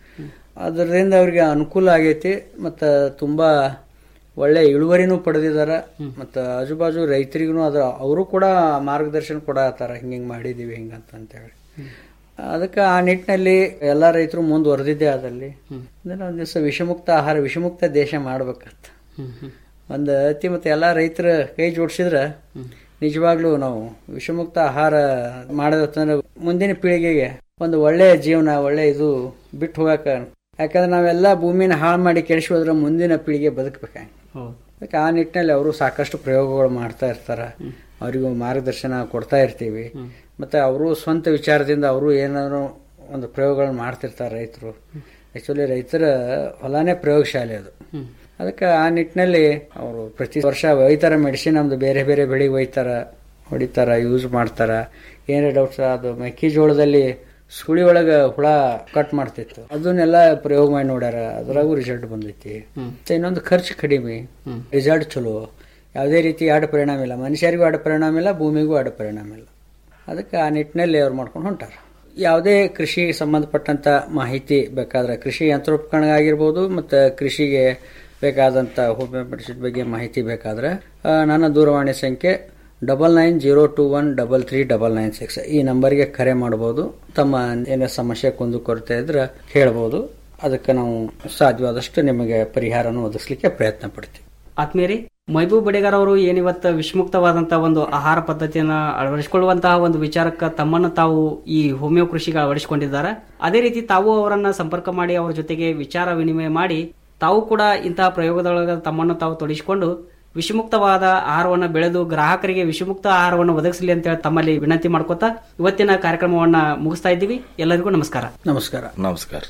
ಅದರಿಂದ ಅವ್ರಿಗೆ ಅನುಕೂಲ ಆಗೈತಿ ಮತ್ತು ತುಂಬ ಒಳ್ಳೆ ಇಳುವರಿನೂ ಪಡೆದಿದ್ದಾರೆ ಮತ್ತು ಆಜುಬಾಜು ರೈತರಿಗೂ ಅದರ ಅವರು ಕೂಡ ಮಾರ್ಗದರ್ಶನ ಕೊಡತ್ತಾರ ಹಿಂಗೆ ಹಿಂಗೆ ಮಾಡಿದ್ದೀವಿ ಹಿಂಗಂತ ಅಂತೇಳಿ ಅದಕ್ಕೆ ಆ ನಿಟ್ಟಿನಲ್ಲಿ ಎಲ್ಲ ರೈತರು ಮುಂದುವರೆದಿದ್ದೆ ಅದಲ್ಲಿ ಅಂದ್ರೆ ಒಂದು ದಿವಸ ವಿಷಮುಕ್ತ ಆಹಾರ ವಿಷಮುಕ್ತ ದೇಶ ಮಾಡ್ಬೇಕಂತ ಒಂದು ಅತಿ ಮತ್ತೆ ಎಲ್ಲ ರೈತರ ಕೈ ಜೋಡಿಸಿದ್ರೆ ನಿಜವಾಗ್ಲೂ ನಾವು ವಿಷಮುಕ್ತ ಆಹಾರ ಮಾಡಿದ್ರೆ ಮುಂದಿನ ಪೀಳಿಗೆಗೆ ಒಂದು ಒಳ್ಳೆ ಜೀವನ ಒಳ್ಳೆ ಇದು ಬಿಟ್ಟು ಹೋಗಕ ಯಾಕಂದ್ರೆ ನಾವೆಲ್ಲ ಭೂಮಿನ ಹಾಳು ಮಾಡಿ ಕೆಡಿಸಿ ಹೋದ್ರೆ ಮುಂದಿನ ಪೀಳಿಗೆ ಬದುಕಬೇಕ ಅದಕ್ಕೆ ಆ ನಿಟ್ಟಿನಲ್ಲಿ ಅವರು ಸಾಕಷ್ಟು ಪ್ರಯೋಗಗಳು ಮಾಡ್ತಾ ಇರ್ತಾರ ಅವರಿಗೂ ಮಾರ್ಗದರ್ಶನ ಕೊಡ್ತಾ ಇರ್ತೀವಿ ಮತ್ತೆ ಅವರು ಸ್ವಂತ ವಿಚಾರದಿಂದ ಅವರು ಏನಾದ್ರು ಒಂದು ಪ್ರಯೋಗಗಳನ್ನ ಮಾಡ್ತಿರ್ತಾರೆ ರೈತರು ಆಕ್ಚುಲಿ ರೈತರ ಹೊಲನೇ ಪ್ರಯೋಗಶಾಲೆ ಅದು ಅದಕ್ಕೆ ಆ ನಿಟ್ಟಿನಲ್ಲಿ ಅವರು ಪ್ರತಿ ವರ್ಷ ಒಯ್ತಾರ ಮೆಡಿಸಿನ್ ನಮ್ದು ಬೇರೆ ಬೇರೆ ಬೆಳೆಗೆ ಒಯ್ತಾರ ಹೊಡಿತಾರ ಯೂಸ್ ಮಾಡ್ತಾರ ಏನೇ ಡೌಟ್ಸ್ ಅದು ಮೆಕ್ಕೆಜೋಳದಲ್ಲಿ ಸುಳಿ ಒಳಗ ಹುಳ ಕಟ್ ಮಾಡ್ತಿತ್ತು ಅದನ್ನೆಲ್ಲ ಪ್ರಯೋಗ ಮಾಡಿ ನೋಡ್ಯಾರ ಅದ್ರಾಗೂ ರಿಸಲ್ಟ್ ಬಂದೈತಿ ಮತ್ತೆ ಇನ್ನೊಂದು ಖರ್ಚು ಕಡಿಮೆ ರಿಸಲ್ಟ್ ಚಲೋ ಯಾವುದೇ ರೀತಿ ಅಡ್ಡ ಪರಿಣಾಮ ಇಲ್ಲ ಮನುಷ್ಯರಿಗೂ ಅಡ್ಡ ಪರಿಣಾಮ ಇಲ್ಲ ಭೂಮಿಗೂ ಅಡ್ಡ ಪರಿಣಾಮ ಇಲ್ಲ ಅದಕ್ಕೆ ಆ ನಿಟ್ಟಿನಲ್ಲಿ ಅವ್ರು ಮಾಡ್ಕೊಂಡು ಹೊಂಟಾರ ಯಾವುದೇ ಕೃಷಿಗೆ ಸಂಬಂಧಪಟ್ಟಂತ ಮಾಹಿತಿ ಬೇಕಾದ್ರೆ ಕೃಷಿ ಯಂತ್ರೋಪಕರಣ ಆಗಿರ್ಬೋದು ಮತ್ತು ಕೃಷಿಗೆ ಬೇಕಾದಂಥ ಹೋಮಿಯೋ ಮೆಡಿಸಿನ್ ಬಗ್ಗೆ ಮಾಹಿತಿ ಬೇಕಾದ್ರೆ ಆ, ನನ್ನ ದೂರವಾಣಿ ಸಂಖ್ಯೆ double nine zero two one double three double nine six ಈ ನಂಬರ್ಗೆ ಕರೆ ಮಾಡ್ಬೋದು ತಮ್ಮ ಏನೇ ಸಮಸ್ಯೆ ಕುಂದು ಕೊರತೆ ಇದ್ರೆ ಹೇಳ್ಬೋದು ಅದಕ್ಕೆ ನಾವು ಸಾಧ್ಯವಾದಷ್ಟು ನಿಮಗೆ ಪರಿಹಾರನ ಒದಗಿಸ್ಲಿಕ್ಕೆ ಪ್ರಯತ್ನ ಪಡ್ತೀವಿ ಆತ್ಮೀಯರಿ ಮೈಬೂಬ್ ಬಡೇಗಾರ್ ಅವರು ಏನಿವತ್ತು ವಿಷಮುಕ್ತವಾದಂತಹ ಒಂದು ಆಹಾರ ಪದ್ಧತಿಯನ್ನ ಅಳವಡಿಸಿಕೊಳ್ಳುವಂತಹ ಒಂದು ವಿಚಾರಕ್ಕೆ ತಮ್ಮನ್ನು ತಾವು ಈ ಹೋಮಿಯೋ ಕೃಷಿಗೆ ಅಳವಡಿಸಿಕೊಂಡಿದ್ದಾರೆ ಅದೇ ರೀತಿ ತಾವು ಅವರನ್ನ ಸಂಪರ್ಕ ಮಾಡಿ ಅವರ ಜೊತೆಗೆ ವಿಚಾರ ವಿನಿಮಯ ಮಾಡಿ ತಾವು ಕೂಡ ಇಂತಹ ಪ್ರಯೋಗದೊಳಗೆ ತಮ್ಮನ್ನು ತಾವು ತೊಡಗಿಸಿಕೊಂಡು ವಿಷಮುಕ್ತವಾದ ಆಹಾರವನ್ನು ಬೆಳೆದು ಗ್ರಾಹಕರಿಗೆ ವಿಷಮುಕ್ತ ಆಹಾರವನ್ನು ಒದಗಿಸಲಿ ಅಂತ ಹೇಳಿ ತಮ್ಮಲ್ಲಿ ವಿನಂತಿ ಮಾಡ್ಕೋತಾ ಇವತ್ತಿನ ಕಾರ್ಯಕ್ರಮವನ್ನ ಮುಗಿಸ್ತಾ ಇದ್ದೀವಿ ಎಲ್ಲರಿಗೂ ನಮಸ್ಕಾರ ನಮಸ್ಕಾರ ನಮಸ್ಕಾರ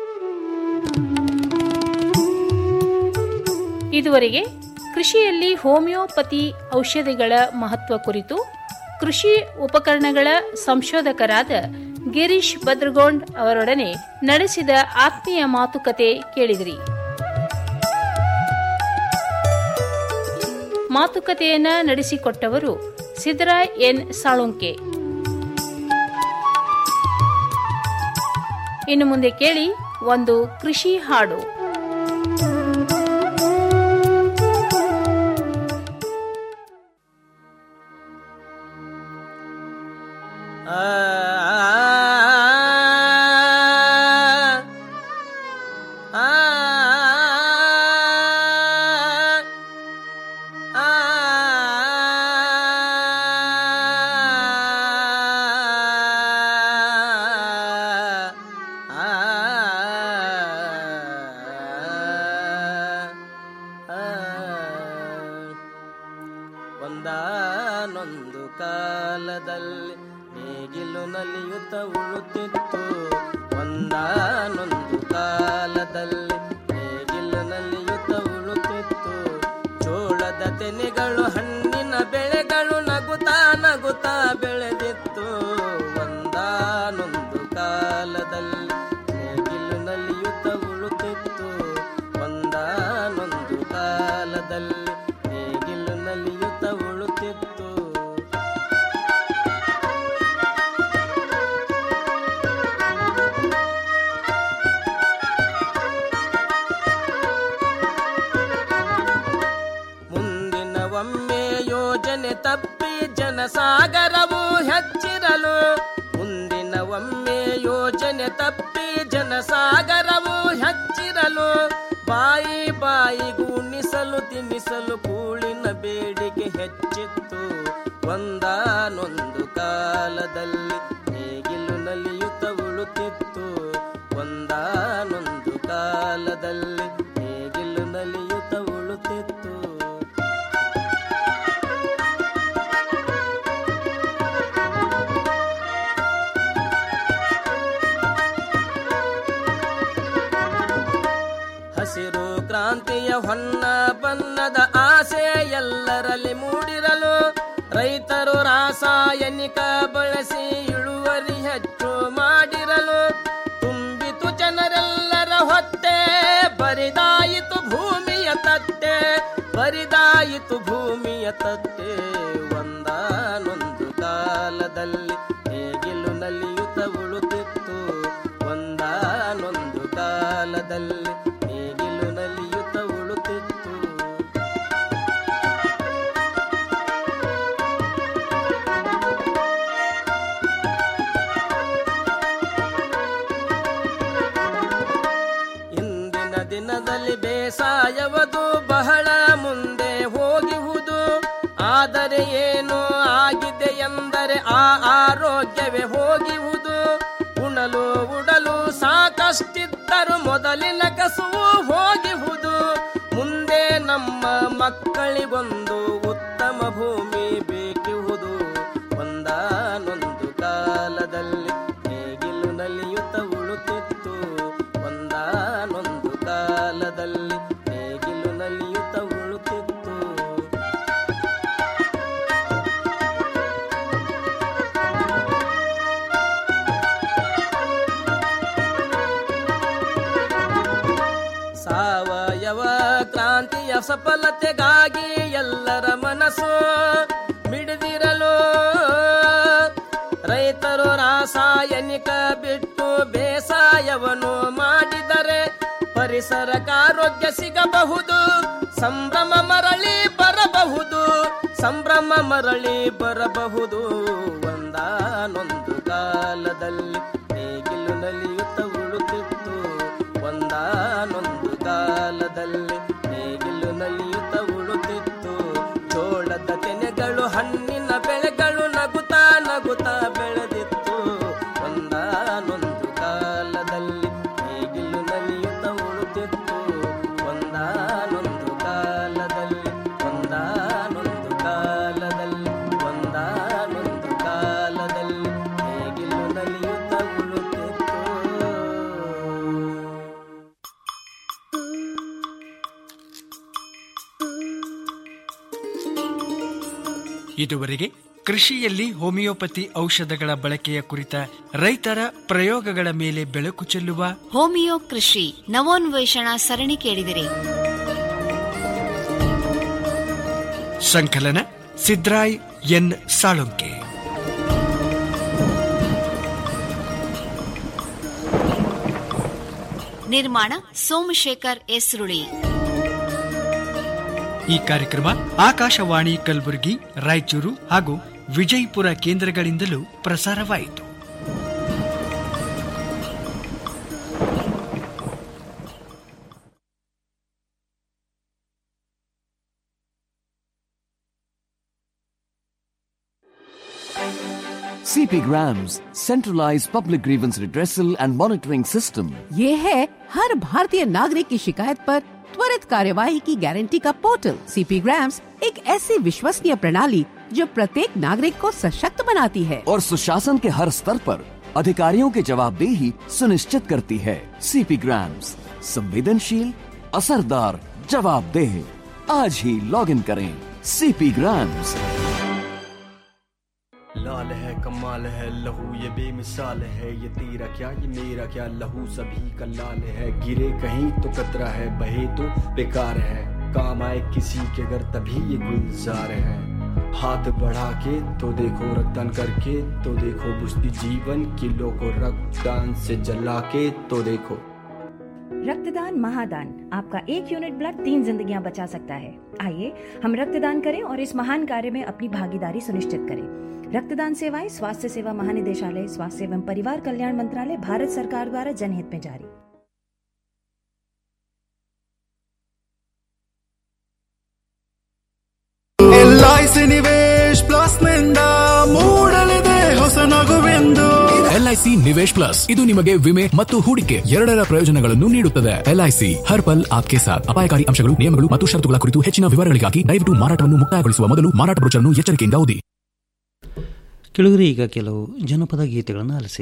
ಇದುವರೆಗೆ ಕೃಷಿಯಲ್ಲಿ ಹೋಮಿಯೋಪತಿ ಔಷಧಿಗಳ ಮಹತ್ವ ಕುರಿತು ಕೃಷಿ ಉಪಕರಣಗಳ ಸಂಶೋಧಕರಾದ ಗಿರೀಶ್ ಭದ್ರಗೋಂಡ್ ಅವರೊಡನೆ ನಡೆಸಿದ ಆತ್ಮೀಯ ಮಾತುಕತೆ ಕೇಳಿದಿರಿ ಮಾತುಕತೆಯನ್ನ ನಡೆಸಿಕೊಟ್ಟವರು ಸಿದ್ದರಾಯ್ ಎನ್ ಸಾಳುಂಕೆ ಇನ್ನು ಮುಂದೆ ಕೇಳಿ ಒಂದು ಕೃಷಿ ಹಾಡು ಒಂದಾನೊಂದು ಕಾಲದಲ್ಲಿ ನೇಗಿಲು ನಲಿಯುತ್ತ ಉಳುತ್ತಿತ್ತು ಒಂದಾನೊಂದು ಕಾಲದಲ್ಲಿ ನೇಗಿಲು ನಲಿಯುತ್ತ ಉಳುತ್ತಿತ್ತು ಚೋಳದ ತೆನೆಗಳು ಹಣ್ಣಿನ ಬೆಳೆಗಳು ನಗುತ್ತಾ ನಗುತ್ತಾ ಬೆಳೆದಿತ್ತು ಒಂದಾನೊಂದು ಕಾಲದಲ್ಲಿ ನೇಗಿಲು ನಲಿಯುತ್ತ ಉಳುತ್ತಿತ್ತು ಒಂದಾನೊಂದು ಕಾಲದಲ್ಲಿ ನೇಗಿಲು ನಲಿಯುತ್ತ ಉಳುತ್ತಿತ್ತು ಮುಂದಿನ ಒಮ್ಮೆ ಯೋಜನೆ ತಪ್ಪಿ ಜನಸಾಗರವು ಹೆಚ್ಚಿರಲು ಮುಂದಿನ ಒಮ್ಮೆ ಯೋಜನೆ ತಪ್ಪಿ ಜನಸಾಗರವು ಹೆಚ್ಚಿರಲು ಬಾಯಿ ಬಾಯಿಗೂ ಉಣಿಸಲು ತಿನ್ನಿಸಲು ಕೂಳಿನ ಬೇಡಿಕೆ ಹೆಚ್ಚಿತ್ತು ಒಂದಾನೊಂದು ಕಾಲದಲ್ಲಿ ನೇಗಿಲು ನಲಿಯುತ್ತ ಉಳುತ್ತಿತ್ತು ಒಂದಾನೊಂದು ಕಾಲದಲ್ಲಿ ನೇಗಿಲು ನಲಿಯುತ್ತ ಉಳುತ್ತಿತ್ತು ಹಸಿರು ಕ್ರಾಂತಿಯ ಹೊನ್ನ ಬಣ್ಣದ ಆಸೆ ಎಲ್ಲರಲ್ಲಿ ಮೂಡಿರಲು ರೈತರು ರಾಸಾಯನಿಕ ಬಳಸಿ ಇಳುವರಿ ಹೆಚ್ಚು ಮಾಡಿರಲು ತುಂಬಿತು ಜನರೆಲ್ಲರ ಹೊತ್ತೆ ಬರಿದಾಯಿತು ಭೂಮಿಯ ತಟ್ಟೆ ಬರಿದಾಯಿತು ಭೂಮಿಯ ತಟ್ಟೆ ಒಂದಾನೊಂದು ಕಾಲ ಕಾಲದಲ್ಲಿ ನೇಗಿಲು ನಲಿಯುತ್ತ ಉಳುತ್ತಿತ್ತು ಒಂದಾನೊಂದು ಕಾಲದಲ್ಲಿ ನೇಗಿಲು ನಲಿಯುತ್ತ ಉಳುತ್ತಿತ್ತು ಇಂದಿನ ದಿನದಲ್ಲಿ ಬೇಸಾಯವದು ಬಹಳ ಮುಂದೆ ಹೋಗಿಹುದು ಆದರೆ ಏನು ಆಗಿದೆ ಎಂದರೆ ಆ ಆರೋಗ್ಯವೇ ಹೋಗಿಹುದು ಉಣಲು ಉಡಲು ಸಾಕಷ್ಟಿದ್ದರು ಮೊದಲಿನ ಕಸುವು ಹೋಗಿಹುದು ಮುಂದೆ ನಮ್ಮ ಮಕ್ಕಳಿಗೊಂದು ಉತ್ತಮ ಭೂಮಿ ಬೇಕಿಹುದು ಒಂದಾನೊಂದು ಕಾಲದಲ್ಲಿ ನೇಗಿಲು ನಲಿಯುತ್ತ ಉಳುತ್ತಿತ್ತು ಒಂದಾನೊಂದು ಕಾಲದಲ್ಲಿ ನೇಗಿಲು ನಲಿಯುತ್ತ ಉಳುತ್ತಿತ್ತು ಸಾವಯವ ಕ್ರಾಂತಿಯ ಸಫಲತೆಗಾಗಿ ಎಲ್ಲರ ಮನಸ್ಸು ಮಿಡಿದಿರಲು ರೈತರು ರಾಸಾಯನಿಕ ಬಿಟ್ಟು ಬೇಸಾಯವನ್ನು ಮಾಡಿದರೆ ಪರಿಸರಕ್ಕೆ ಆರೋಗ್ಯ ಸಿಗಬಹುದು ಸಂಭ್ರಮ ಮರಳಿ ಬರಬಹುದು ಸಂಭ್ರಮ ಮರಳಿ ಬರಬಹುದು ಒಂದಾನೊಂದು ಕಾಲದಲ್ಲಿ ನೇಗಿಲು ನಲಿಯುತ್ತ ಉಳುತ್ತಿತ್ತು ಒಂದಾನೊಂದು ಕಾಲದಲ್ಲಿ ನೇಗಿಲು ನಲಿಯುತ್ತ ಉಳುತ್ತಿತ್ತು ಜೋಳದ ತೆನೆಗಳು ಹಣ್ಣಿನ ಬೆಳೆಗಳು ನಗುತ್ತಾ ನಗುತ್ತಾ ಬೆಳೆದಿತ್ತು ಒಂದಾನೊಂದು ಕಾಲದಲ್ಲಿ ನೇಗಿಲು ನಲಿಯುತ್ತ ಉಳುತ್ತಿತ್ತು ಒಂದಾನೊಂದು ಕಾಲದಲ್ಲಿ ಒಂದಾನೊಂದು ಕಾಲದಲ್ಲಿ ಒಂದಾನೊಂದು ಕಾಲದಲ್ಲಿ ನೇಗಿಲು ನಲಿಯುತ್ತ ಉಳುತ್ತಿತ್ತು ಇದುವರೆಗೆ ಕೃಷಿಯಲ್ಲಿ ಹೋಮಿಯೋಪತಿ ಔಷಧಗಳ ಬಳಕೆಯ ಕುರಿತ ರೈತರ ಪ್ರಯೋಗಗಳ ಮೇಲೆ ಬೆಳಕು ಚೆಲ್ಲುವ ಹೋಮಿಯೋ ಕೃಷಿ ನವೋನ್ವೇಷಣಾ ಸರಣಿ ಕೇಳಿದಿರಿ ಸಂಕಲನ ಸಿದ್ರಾಯ್ ಎನ್ ಸಾಳುಂಕೆ ನಿರ್ಮಾಣ ಸೋಮಶೇಖರ್ ಎಸ್ರುಳಿ ಈ ಕಾರ್ಯಕ್ರಮ ಆಕಾಶವಾಣಿ ಕಲಬುರಗಿ ರಾಯಚೂರು ಹಾಗೂ ವಿಜಯಪುರ ಕೇಂದ್ರಗಳಿಂದಲೂ ಪ್ರಸಾರವಾಯಿತು CP Grams, centralized public grievance redressal and monitoring system. ये है हर भारतीय नागरिक की शिकायत पर त्वरित कार्यवाही की गारंटी का पोर्टल सीपी ग्राम्स एक ऐसी विश्वसनीय प्रणाली जो प्रत्येक नागरिक को सशक्त बनाती है और सुशासन के हर स्तर पर अधिकारियों की जवाबदेही सुनिश्चित करती है सीपी ग्राम्स संवेदनशील असरदार जवाबदेह आज ही लॉग इन करें सीपी ग्राम्स लाल है कमाल है लहू ये बेमिसाल है ये तेरा क्या ये मेरा क्या लहू सभी का लाल है गिरे कहीं तो कतरा है बहे तो बेकार है काम आए किसी के अगर तभी ये गुलजार है हाथ बढ़ा के तो देखो रक्तदान करके तो देखो बुझती जीवन किलो को रक्तदान से जला के तो देखो रक्तदान महादान आपका एक यूनिट ब्लड तीन जिंदगियां बचा सकता है आइए हम रक्तदान करें और इस महान कार्य में अपनी भागीदारी सुनिश्चित करें रक्तदान सेवाएं स्वास्थ्य सेवा महानिदेशालय स्वास्थ्य एवं परिवार कल्याण मंत्रालय भारत सरकार द्वारा जनहित में जारी ಎಲ್ಐಸಿ ನಿವೇಶ್ ಪ್ಲಸ್ ನಿಂದ ಮೂಡಲಿದೆ ಹೊಸ ನಗುವೆಂದು ಎಲ್ಐಸಿ ನಿವೇಶ್ ಪ್ಲಸ್ ಇದು ನಿಮಗೆ ವಿಮೆ ಮತ್ತು ಹೂಡಿಕೆ ಎರಡರ ಪ್ರಯೋಜನಗಳನ್ನು ನೀಡುತ್ತದೆ ಎಲ್ಐಸಿ ಹರ್ ಪಲ್ ಆಪ್ಕೆ ಸಾಥ್ ಅಪಾಯಕಾರಿ ಅಂಶಗಳು ನಿಯಮಗಳು ಮತ್ತು ಷರತ್ತುಗಳ ಕುರಿತು ಹೆಚ್ಚಿನ ವಿವರಗಳಿಗಾಗಿ ದಯವಿಟ್ಟು ಮಾರಾಟವನ್ನು ಮುಕ್ತಾಯಗೊಳಿಸುವ ಮೊದಲು ಮಾರಾಟ ಬ್ರೋಚರ್ನ್ನು ಎಚ್ಚರಿಕೆಯಿಂದ ಓದಿ ಕೆಳಗರೆ ಈಗ ಕೆಲವು ಜನಪದ ಗೀತೆಗಳನ್ನು ಆಲಿಸಿ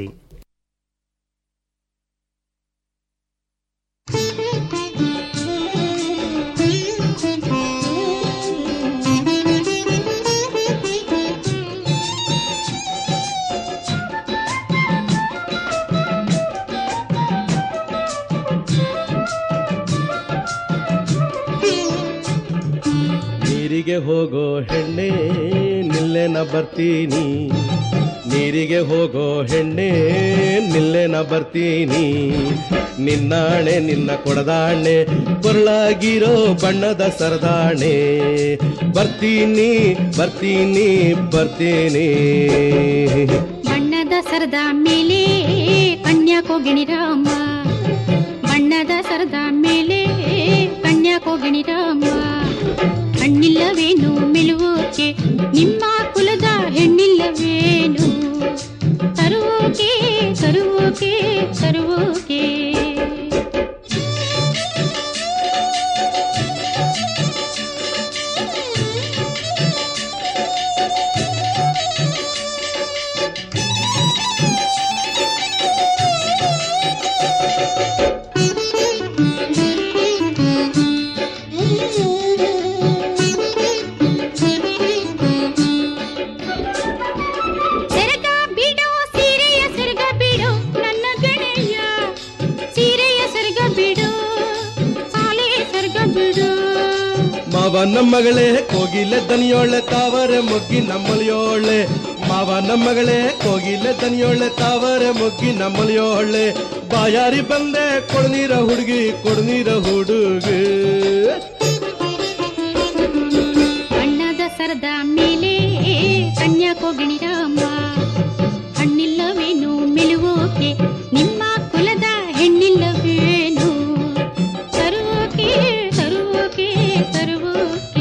ನೀರಿಗೆ ಹೋಗೋ ಹೆಣ್ಣೆ ನಿಲ್ಲೆನ ಬರ್ತೀನಿ ನೀರಿಗೆ ಹೋಗೋ ಹೆಣ್ಣೆ ನಿಲ್ಲೆನ ಬರ್ತೀನಿ ನಿನ್ನಾಣೆ ನಿನ್ನ ಕೊಡದಾಣೆ ಕೊರಳಾಗಿರೋ ಬಣ್ಣದ ಸರದಾಣೆ ಬರ್ತೀನಿ ಬರ್ತೀನಿ ಬರ್ತೀನಿ ಬಣ್ಣದ ಸರದ ಮೇಲೆ ಕನ್ಯಾಕೋಗಿಣಿ ರಾಮ ಬಣ್ಣದ ಸರದ ಮೇಲೆ ಕನ್ಯಾಕೋಗಿಣಿ ರಾಮ ಹಣ್ಣಿಲ್ಲವೇನು ಮೆಲುವೋಕೆ ನಿಮ್ಮ ಕುಲದ ಹೆಣ್ಣಿಲ್ಲವೇನು ತರುವೋಕೆ ತರುವೋಕೆ ತರುವೋಕೆ ಸೆರಗ ಬಿಡು ಸೀರೆಯ ಸೆರಗ ಬಿಡು ನನ್ನ ಗೆಳೆಯ ಸೀರೆಯ ಸೆರಗ ಬಿಡು ಸಾಲೆ ಸೆರಗ ಬಿಡು ಮಾವನ ಮಗಳೇ ಕೋಗಿಲೆ ದನಿಯೋಳೆ ತಾವರೆ ಮೊಗ್ಗಿ ನಮ್ಮಲಿಯೋಳೆ ಮಾವನ ಮಗಳೇ ಕೋಗಿಲೆ ದನಿಯೋಳೆ ತಾವರೆ ಮೊಗ್ಗಿ ನಮ್ಮಲಿಯೋಳೆ ಬಾಯಾರಿ ಬಂದೆ ಕೊಡ್ನೀರ ಹುಡುಗಿ ಕೊಡ್ನೀರ ಹುಡುಗಿ ಬಣ್ಣದ ಸರದ ಮೇಲೆ ಕನ್ಯಾಕೋಗಿಣಿ ರಾಮ ಹಣ್ಣಿಲ್ಲವೇನು ಮೆಲುವೋಕೆ ನಿಮ್ಮ ಕುಲದ ಹೆಣ್ಣಿಲ್ಲವೇನು ತರುವೋಕೆ ತರುವೋಕೆ ತರುವೋಕೆ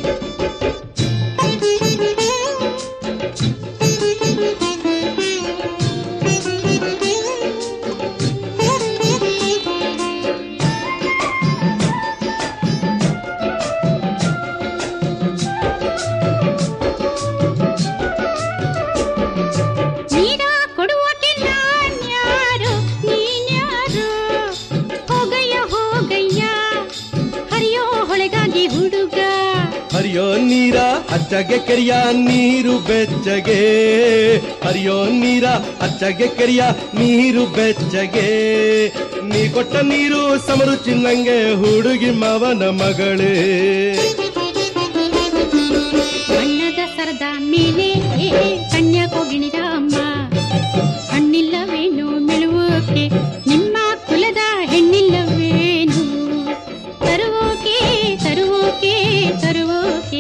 ನೀರ ಕೊಡುವಕ್ಕೆ ನಾನ್ಯಾರು ನೀನ್ಯಾರು ಹೋಗಯ್ಯ ಹೋಗಯ್ಯ ಹರಿಯೋ ಹೊಳೆಗಾಗಿ ಹುಡುಗ ಹರಿಯೋ ನೀರ ಅಚ್ಚಗೆ ಕೆರಿಯ ನೀರು ಬೆಚ್ಚಗೆ ಹರಿಯೋ ನೀರ ಅಚ್ಚಗೆ ಕೆರಿಯ ನೀರು ಬೆಚ್ಚಗೆ ನೀ ಕೊಟ್ಟ ನೀರು ಸಮರು ಚಿನ್ನಂಗೆ ಹುಡುಗಿ ಮಾವನ ಮಗಳೇ ಬಣ್ಣದ ಸರದ ಮೇಲೆ ಕನ್ಯಾಕೋಗಿಣಿ ರಾಮ ಹಣ್ಣಿಲ್ಲವೇನು ಮೆಲುವೋಕೆ ನಿಮ್ಮ ಕುಲದ ಹೆಣ್ಣಿಲ್ಲವೇನು ತರುವೋಕೆ ತರುವೋಕೆ ತರುವೋಕೆ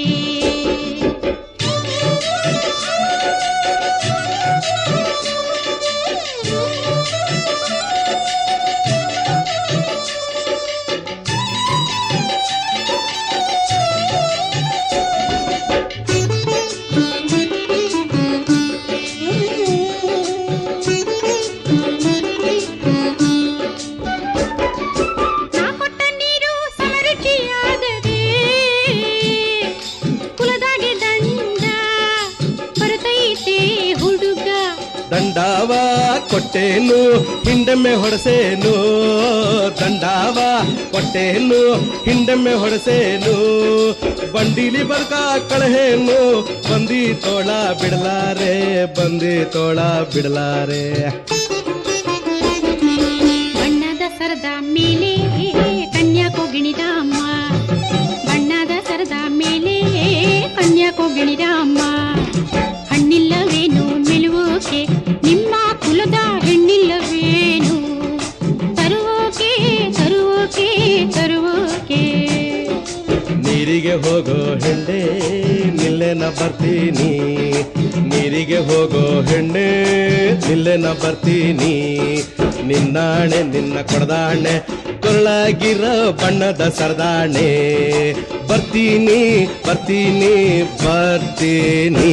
ನಾ ಕೊಟ್ಟ ನೀರು ಸಮರುಚಿಯಾದರೆ ಕುಲದಾಗೆ ದಂಡ ಬರುತ್ತೈತೆ ಹುಡುಗ ದಂಡಾವ ಕೊಟ್ಟೇನು ಹಿಂಡೆಮ್ಮೆ ಹೊಡೆಸೇನು ದಂಡಾವ ಕೊಟ್ಟೇನು ಹಿಂಡೆಮ್ಮೆ ಹೊಡೆಸೇನು ಬಂಡಿಲಿ ಬರ್ಕ ಕಳಹೇನು ಬಂದಿ ತೋಳ ಬಿಡಲಾರೆ ಬಂದಿ ತೋಳ ಬಿಡಲಾರೆ ಬಣ್ಣದ ಸರದ ಮೇಲೆ ಕನ್ಯಾಕೋಗಿಣಿ ರಾಮ ಬಣ್ಣದ ಸರದ ಮೇಲೆ ಕನ್ಯಾಕೋಗಿಣಿ ರಾಮ ಹಣ್ಣಿಲ್ಲವೇನು ಮೆಲುವೋಕೆ ನಿಮ್ಮ ಕುಲದ ಹೆಣ್ಣಿಲ್ಲವೇನು ತರುವೋಕೆ ತರುವೋಕೆ ತರುವೋಕೆ ನೀರಿಗೆ ಹೋಗೋ ಹೆಣ್ಣೆ ನಿಲ್ಲೆನ ಬರ್ತೀನಿ ನೀರಿಗೆ ಹೋಗೋ ಹೆಣ್ಣೆ ನಿಲ್ಲೆನ ಬರ್ತೀನಿ ನಿನ್ನಾಣೆ ನಿನ್ನ ಕೊಡದಾಣೆ ಕೊರಳಾಗಿರೋ ಬಣ್ಣದ ಸರದಾಣೆ ಬರ್ತೀನಿ ಬರ್ತೀನಿ ಬರ್ತೀನಿ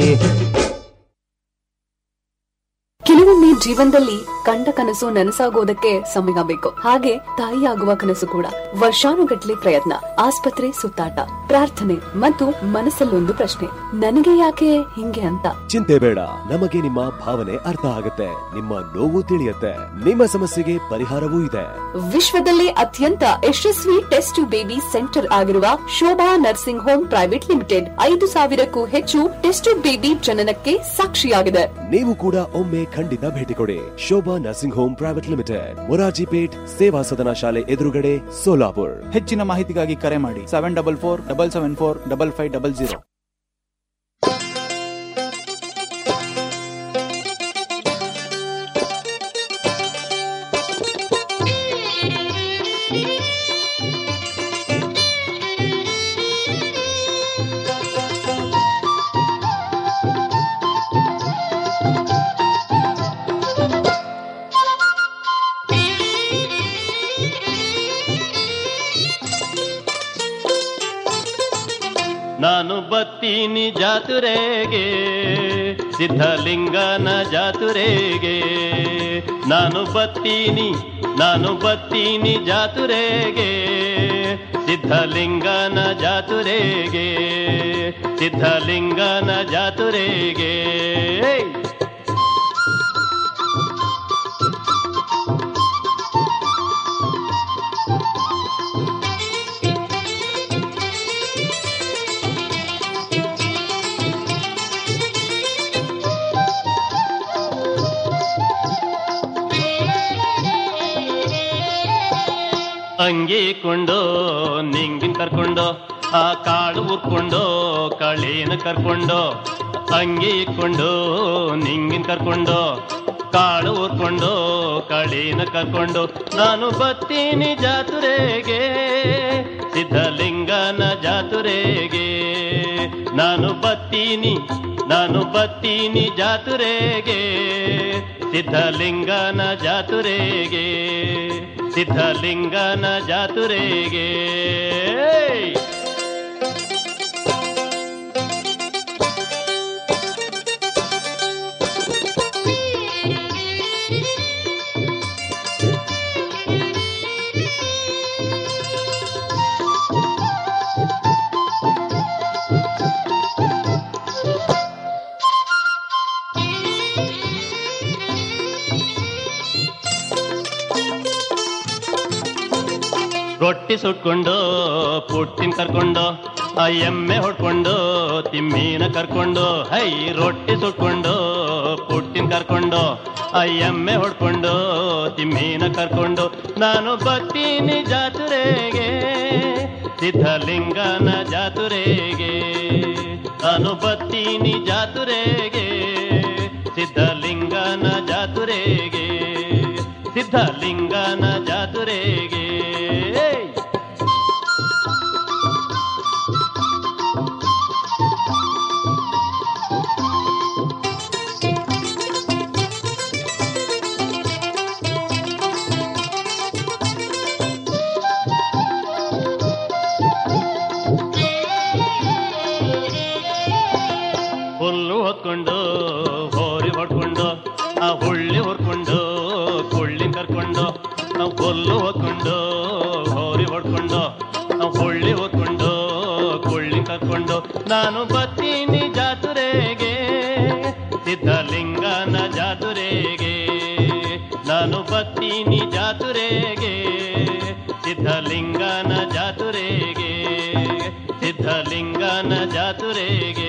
ಕೆಲವೊಮ್ಮೆ ಜೀವನದಲ್ಲಿ ಕಂಡ ಕನಸು ನನಸಾಗೋದಕ್ಕೆ ಸಮಯ ಬೇಕು ಹಾಗೆ ತಾಯಿಯಾಗುವ ಕನಸು ಕೂಡ ವರ್ಷಾನುಗಟ್ಲೆ ಪ್ರಯತ್ನ ಆಸ್ಪತ್ರೆ ಸುತ್ತಾಟ ಪ್ರಾರ್ಥನೆ ಮತ್ತು ಮನಸ್ಸಲ್ಲೊಂದು ಪ್ರಶ್ನೆ ನನಗೆ ಯಾಕೆ ಹಿಂಗೆ ಅಂತ ಚಿಂತೆ ಬೇಡ ನಮಗೆ ನಿಮ್ಮ ಭಾವನೆ ಅರ್ಥ ಆಗುತ್ತೆ ನಿಮ್ಮ ನೋವು ತಿಳಿಯುತ್ತೆ ನಿಮ್ಮ ಸಮಸ್ಯೆಗೆ ಪರಿಹಾರವೂ ಇದೆ ವಿಶ್ವದಲ್ಲೇ ಅತ್ಯಂತ ಯಶಸ್ವಿ ಟೆಸ್ಟ್ ಬೇಬಿ ಸೆಂಟರ್ ಆಗಿರುವ Shobha nursing home private limited ಐದು ಸಾವಿರಕ್ಕೂ ಹೆಚ್ಚು ಟೆಸ್ಟ್ ಬೇಬಿ ಜನನಕ್ಕೆ ಸಾಕ್ಷಿಯಾಗಿದೆ ನೀವು ಕೂಡ ಒಮ್ಮೆ ಖಂಡಿತ ಭೇಟಿ ಕೊಡಿ Shobha nursing home private limited Morarji Peth Seva Sadan ಶಾಲೆ ಎದುರುಗಡೆ ಸೋಲಾಪುರ್ ಹೆಚ್ಚಿನ ಮಾಹಿತಿಗಾಗಿ ಕರೆ ಮಾಡಿ seven double four double seven four double five double zero ಬತ್ತೀನಿ ಜಾತುರೆಗೆ ಸಿದ್ಧಲಿಂಗನ ಜಾತುರೆಗೆ ನಾನು ಬತ್ತೀನಿ ನಾನು ಬತ್ತೀನಿ ಜಾತುರೆಗೆ ಸಿದ್ಧಲಿಂಗನ ಜಾತುರೆಗೆ ಸಿದ್ಧಲಿಂಗನ ಜಾತುರೆಗೆ ಅಂಗಿ ಕೊಂಡು ನಿಂಗಿನ ಕರ್ಕೊಂಡು ಆ ಕಾಳು ಉರ್ಕೊಂಡು ಕಳೀನ ಕರ್ಕೊಂಡು ಅಂಗಿ ಇಕ್ಕೊಂಡು ನಿಂಗಿನ ಕರ್ಕೊಂಡು ಕಾಳು ಉರ್ಕೊಂಡು ಕಳೀನ ಕರ್ಕೊಂಡು ನಾನು ಬತ್ತೀನಿ ಜಾತುರೆಗೆ ಸಿದ್ಧಲಿಂಗನ ಜಾತುರೆಗೆ ನಾನು ಬತ್ತೀನಿ ನಾನು ಬತ್ತೀನಿ ಜಾತುರೆಗೆ ಸಿದ್ಧಲಿಂಗನ ಜಾತುರೆಗೆ ಸಿದ್ಧಲಿಂಗನ ಜಾತುರೆಗೆ ರೊಟ್ಟಿ ಸುಟ್ಕೊಂಡು ಪುಟ್ಟಿನ ಕರ್ಕೊಂಡು ಆ ಎಮ್ಮೆ ಹೊಡ್ಕೊಂಡು ತಿಮ್ಮಿನ ಕರ್ಕೊಂಡು ಹೈ ರೊಟ್ಟಿ ಸುಟ್ಕೊಂಡು ಪುಟ್ಟಿನ ಕರ್ಕೊಂಡು ಆ ಎಮ್ಮೆ ಹೊಡ್ಕೊಂಡು ತಿಮ್ಮಿನ ಕರ್ಕೊಂಡು ನಾನು ಬತ್ತೀನಿ ಜಾತುರೆಗೆ ಸಿದ್ಧಲಿಂಗನ ಜಾತುರೆಗೆ ನಾನು ಬತ್ತೀನಿ ಜಾತುರೆಗೆ ಸಿದ್ಧಲಿಂಗನ ಜಾತುರೆಗೆ ಸಿದ್ಧಲಿಂಗನ ಜಾತುರೆಗೆ ಹುಲ್ಲು ಹೊತ್ಕೊಂಡು ಹೋರಿ ಹೊಡ್ಕೊಂಡು ಆ ಹುಳ್ಳಿ ಹೊರ್ಕೊಂಡು ಕುಳ್ಳಿ ಕರ್ಕೊಂಡು ನಾವು ಹುಲ್ಲು ಹೊತ್ಕೊಂಡು ಹೋರಿ ಹೊಡ್ಕೊಂಡು ನಾವು ಹುಳ್ಳಿ ಹೊತ್ಕೊಂಡು ಕುಳ್ಳಿ ಕರ್ಕೊಂಡು ನಾನು ಬತ್ತೀನಿ ಜಾತುರೆಗೆ ಸಿದ್ಧಲಿಂಗನ ಜಾತುರೆಗೆ ನಾನು ಬತ್ತೀನಿ ಜಾತುರೆಗೆ ಸಿದ್ಧಲಿಂಗನ ಜಾತುರೆಗೆ ಸಿದ್ಧಲಿಂಗನ ಜಾತುರೆಗೆ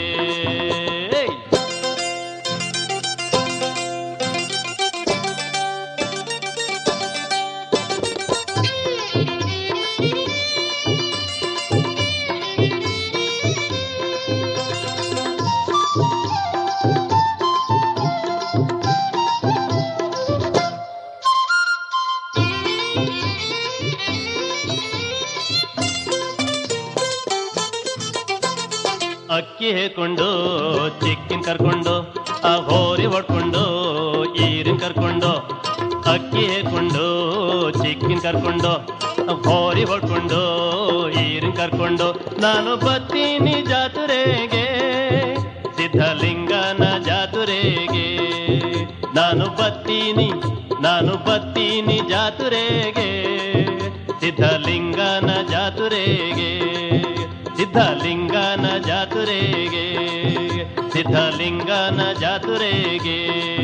ಅಕ್ಕಿ ಹೇಕೊಂಡು ಚಿಕ್ಕಿನ ಕರ್ಕೊಂಡು ಆ ಹೋರಿ ಹೊಡ್ಕೊಂಡು ಈರಿನ ಕರ್ಕೊಂಡು ಅಕ್ಕಿ ಹೇಕೊಂಡು ಚಿಕ್ಕಿನ ಕರ್ಕೊಂಡು ಆ ಹೋರಿ ಹೊಡ್ಕೊಂಡು ಈರಿನ ಕರ್ಕೊಂಡು ನಾನು ಬತ್ತೀನಿ ಜಾತುರೆಗೆ ಸಿದ್ಧಲಿಂಗನ ಜಾತುರೆಗೆ ನಾನು ಬತ್ತೀನಿ ನಾನು ಬತ್ತೀನಿ ಜಾತುರೆಗೆ ಸಿದ್ಧಲಿಂಗನ ಜಾತುರೆಗೆ ಸಿದ್ಧಲಿಂಗನ ಜಾತುರೆಗೆ ಸಿದ್ಧಲಿಂಗನ ಜಾತುರೆಗೆ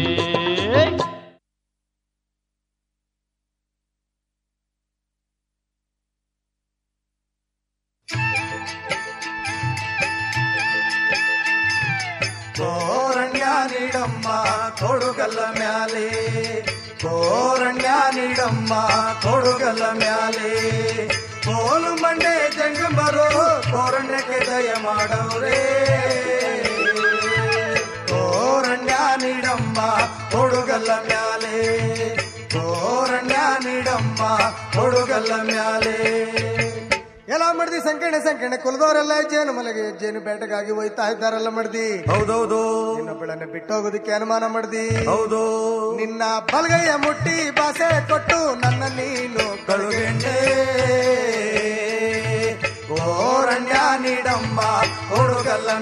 ಕೋರಣ್ಯ ನೀಡಮ್ಮ ಕೊಡುಗಲ್ಲ ಮ್ಯಾಲೆ ಕೋರಣ್ಯ ನೀಡಮ್ಮ ಕೊಡುಗಲ್ಲ ಮ್ಯಾಲೆ ಕೋಲು ಮಂಡೆ ಜಂಗಮರು ಕೋರಣ್ಯಕ್ಕೆ ದಯ ಮಾಡವ್ರೆ ಕೋರಣ್ಯ ನೀಡಮ್ಮ ಕೊಡುಗಲ್ಲ ಮ್ಯಾಲೆ ಕೋರಣ್ಯ ನೀಡಮ್ಮ ಕೊಡುಗಲ್ಲ ಮ್ಯಾಲೆ ಎಲ್ಲ ಮಡ್ದಿ ಸಂಕಣೆ ಸಂಕಣೆ ಕುಲದವರೆಲ್ಲ ಜೇನು ಮಲೆಗೆ ಜೇನು ಬೇಟೆಗಾಗಿ ಹೋಯ್ತಾ ಇದ್ದಾರಲ್ಲ ಮಡ್ದಿ ಹೌದೌದು ಇನ್ನೊಬ್ಬಳನ್ನ ಬಿಟ್ಟೋಗೋದಕ್ಕೆ ಅನುಮಾನ ಮಡ್ದಿ ಹೌದು ನಿನ್ನ ಬಲಗೈಯ ಮುಟ್ಟಿ ಬಾಸೆ ಕೊಟ್ಟು ನನ್ನ ನೀನು ಕಳುಗೆಂಡೆ ಕೋರಣ್ಯ ನೀಡಮ್ಮ ಹುಡುಗ ಹುಡುಗಲ್ಲ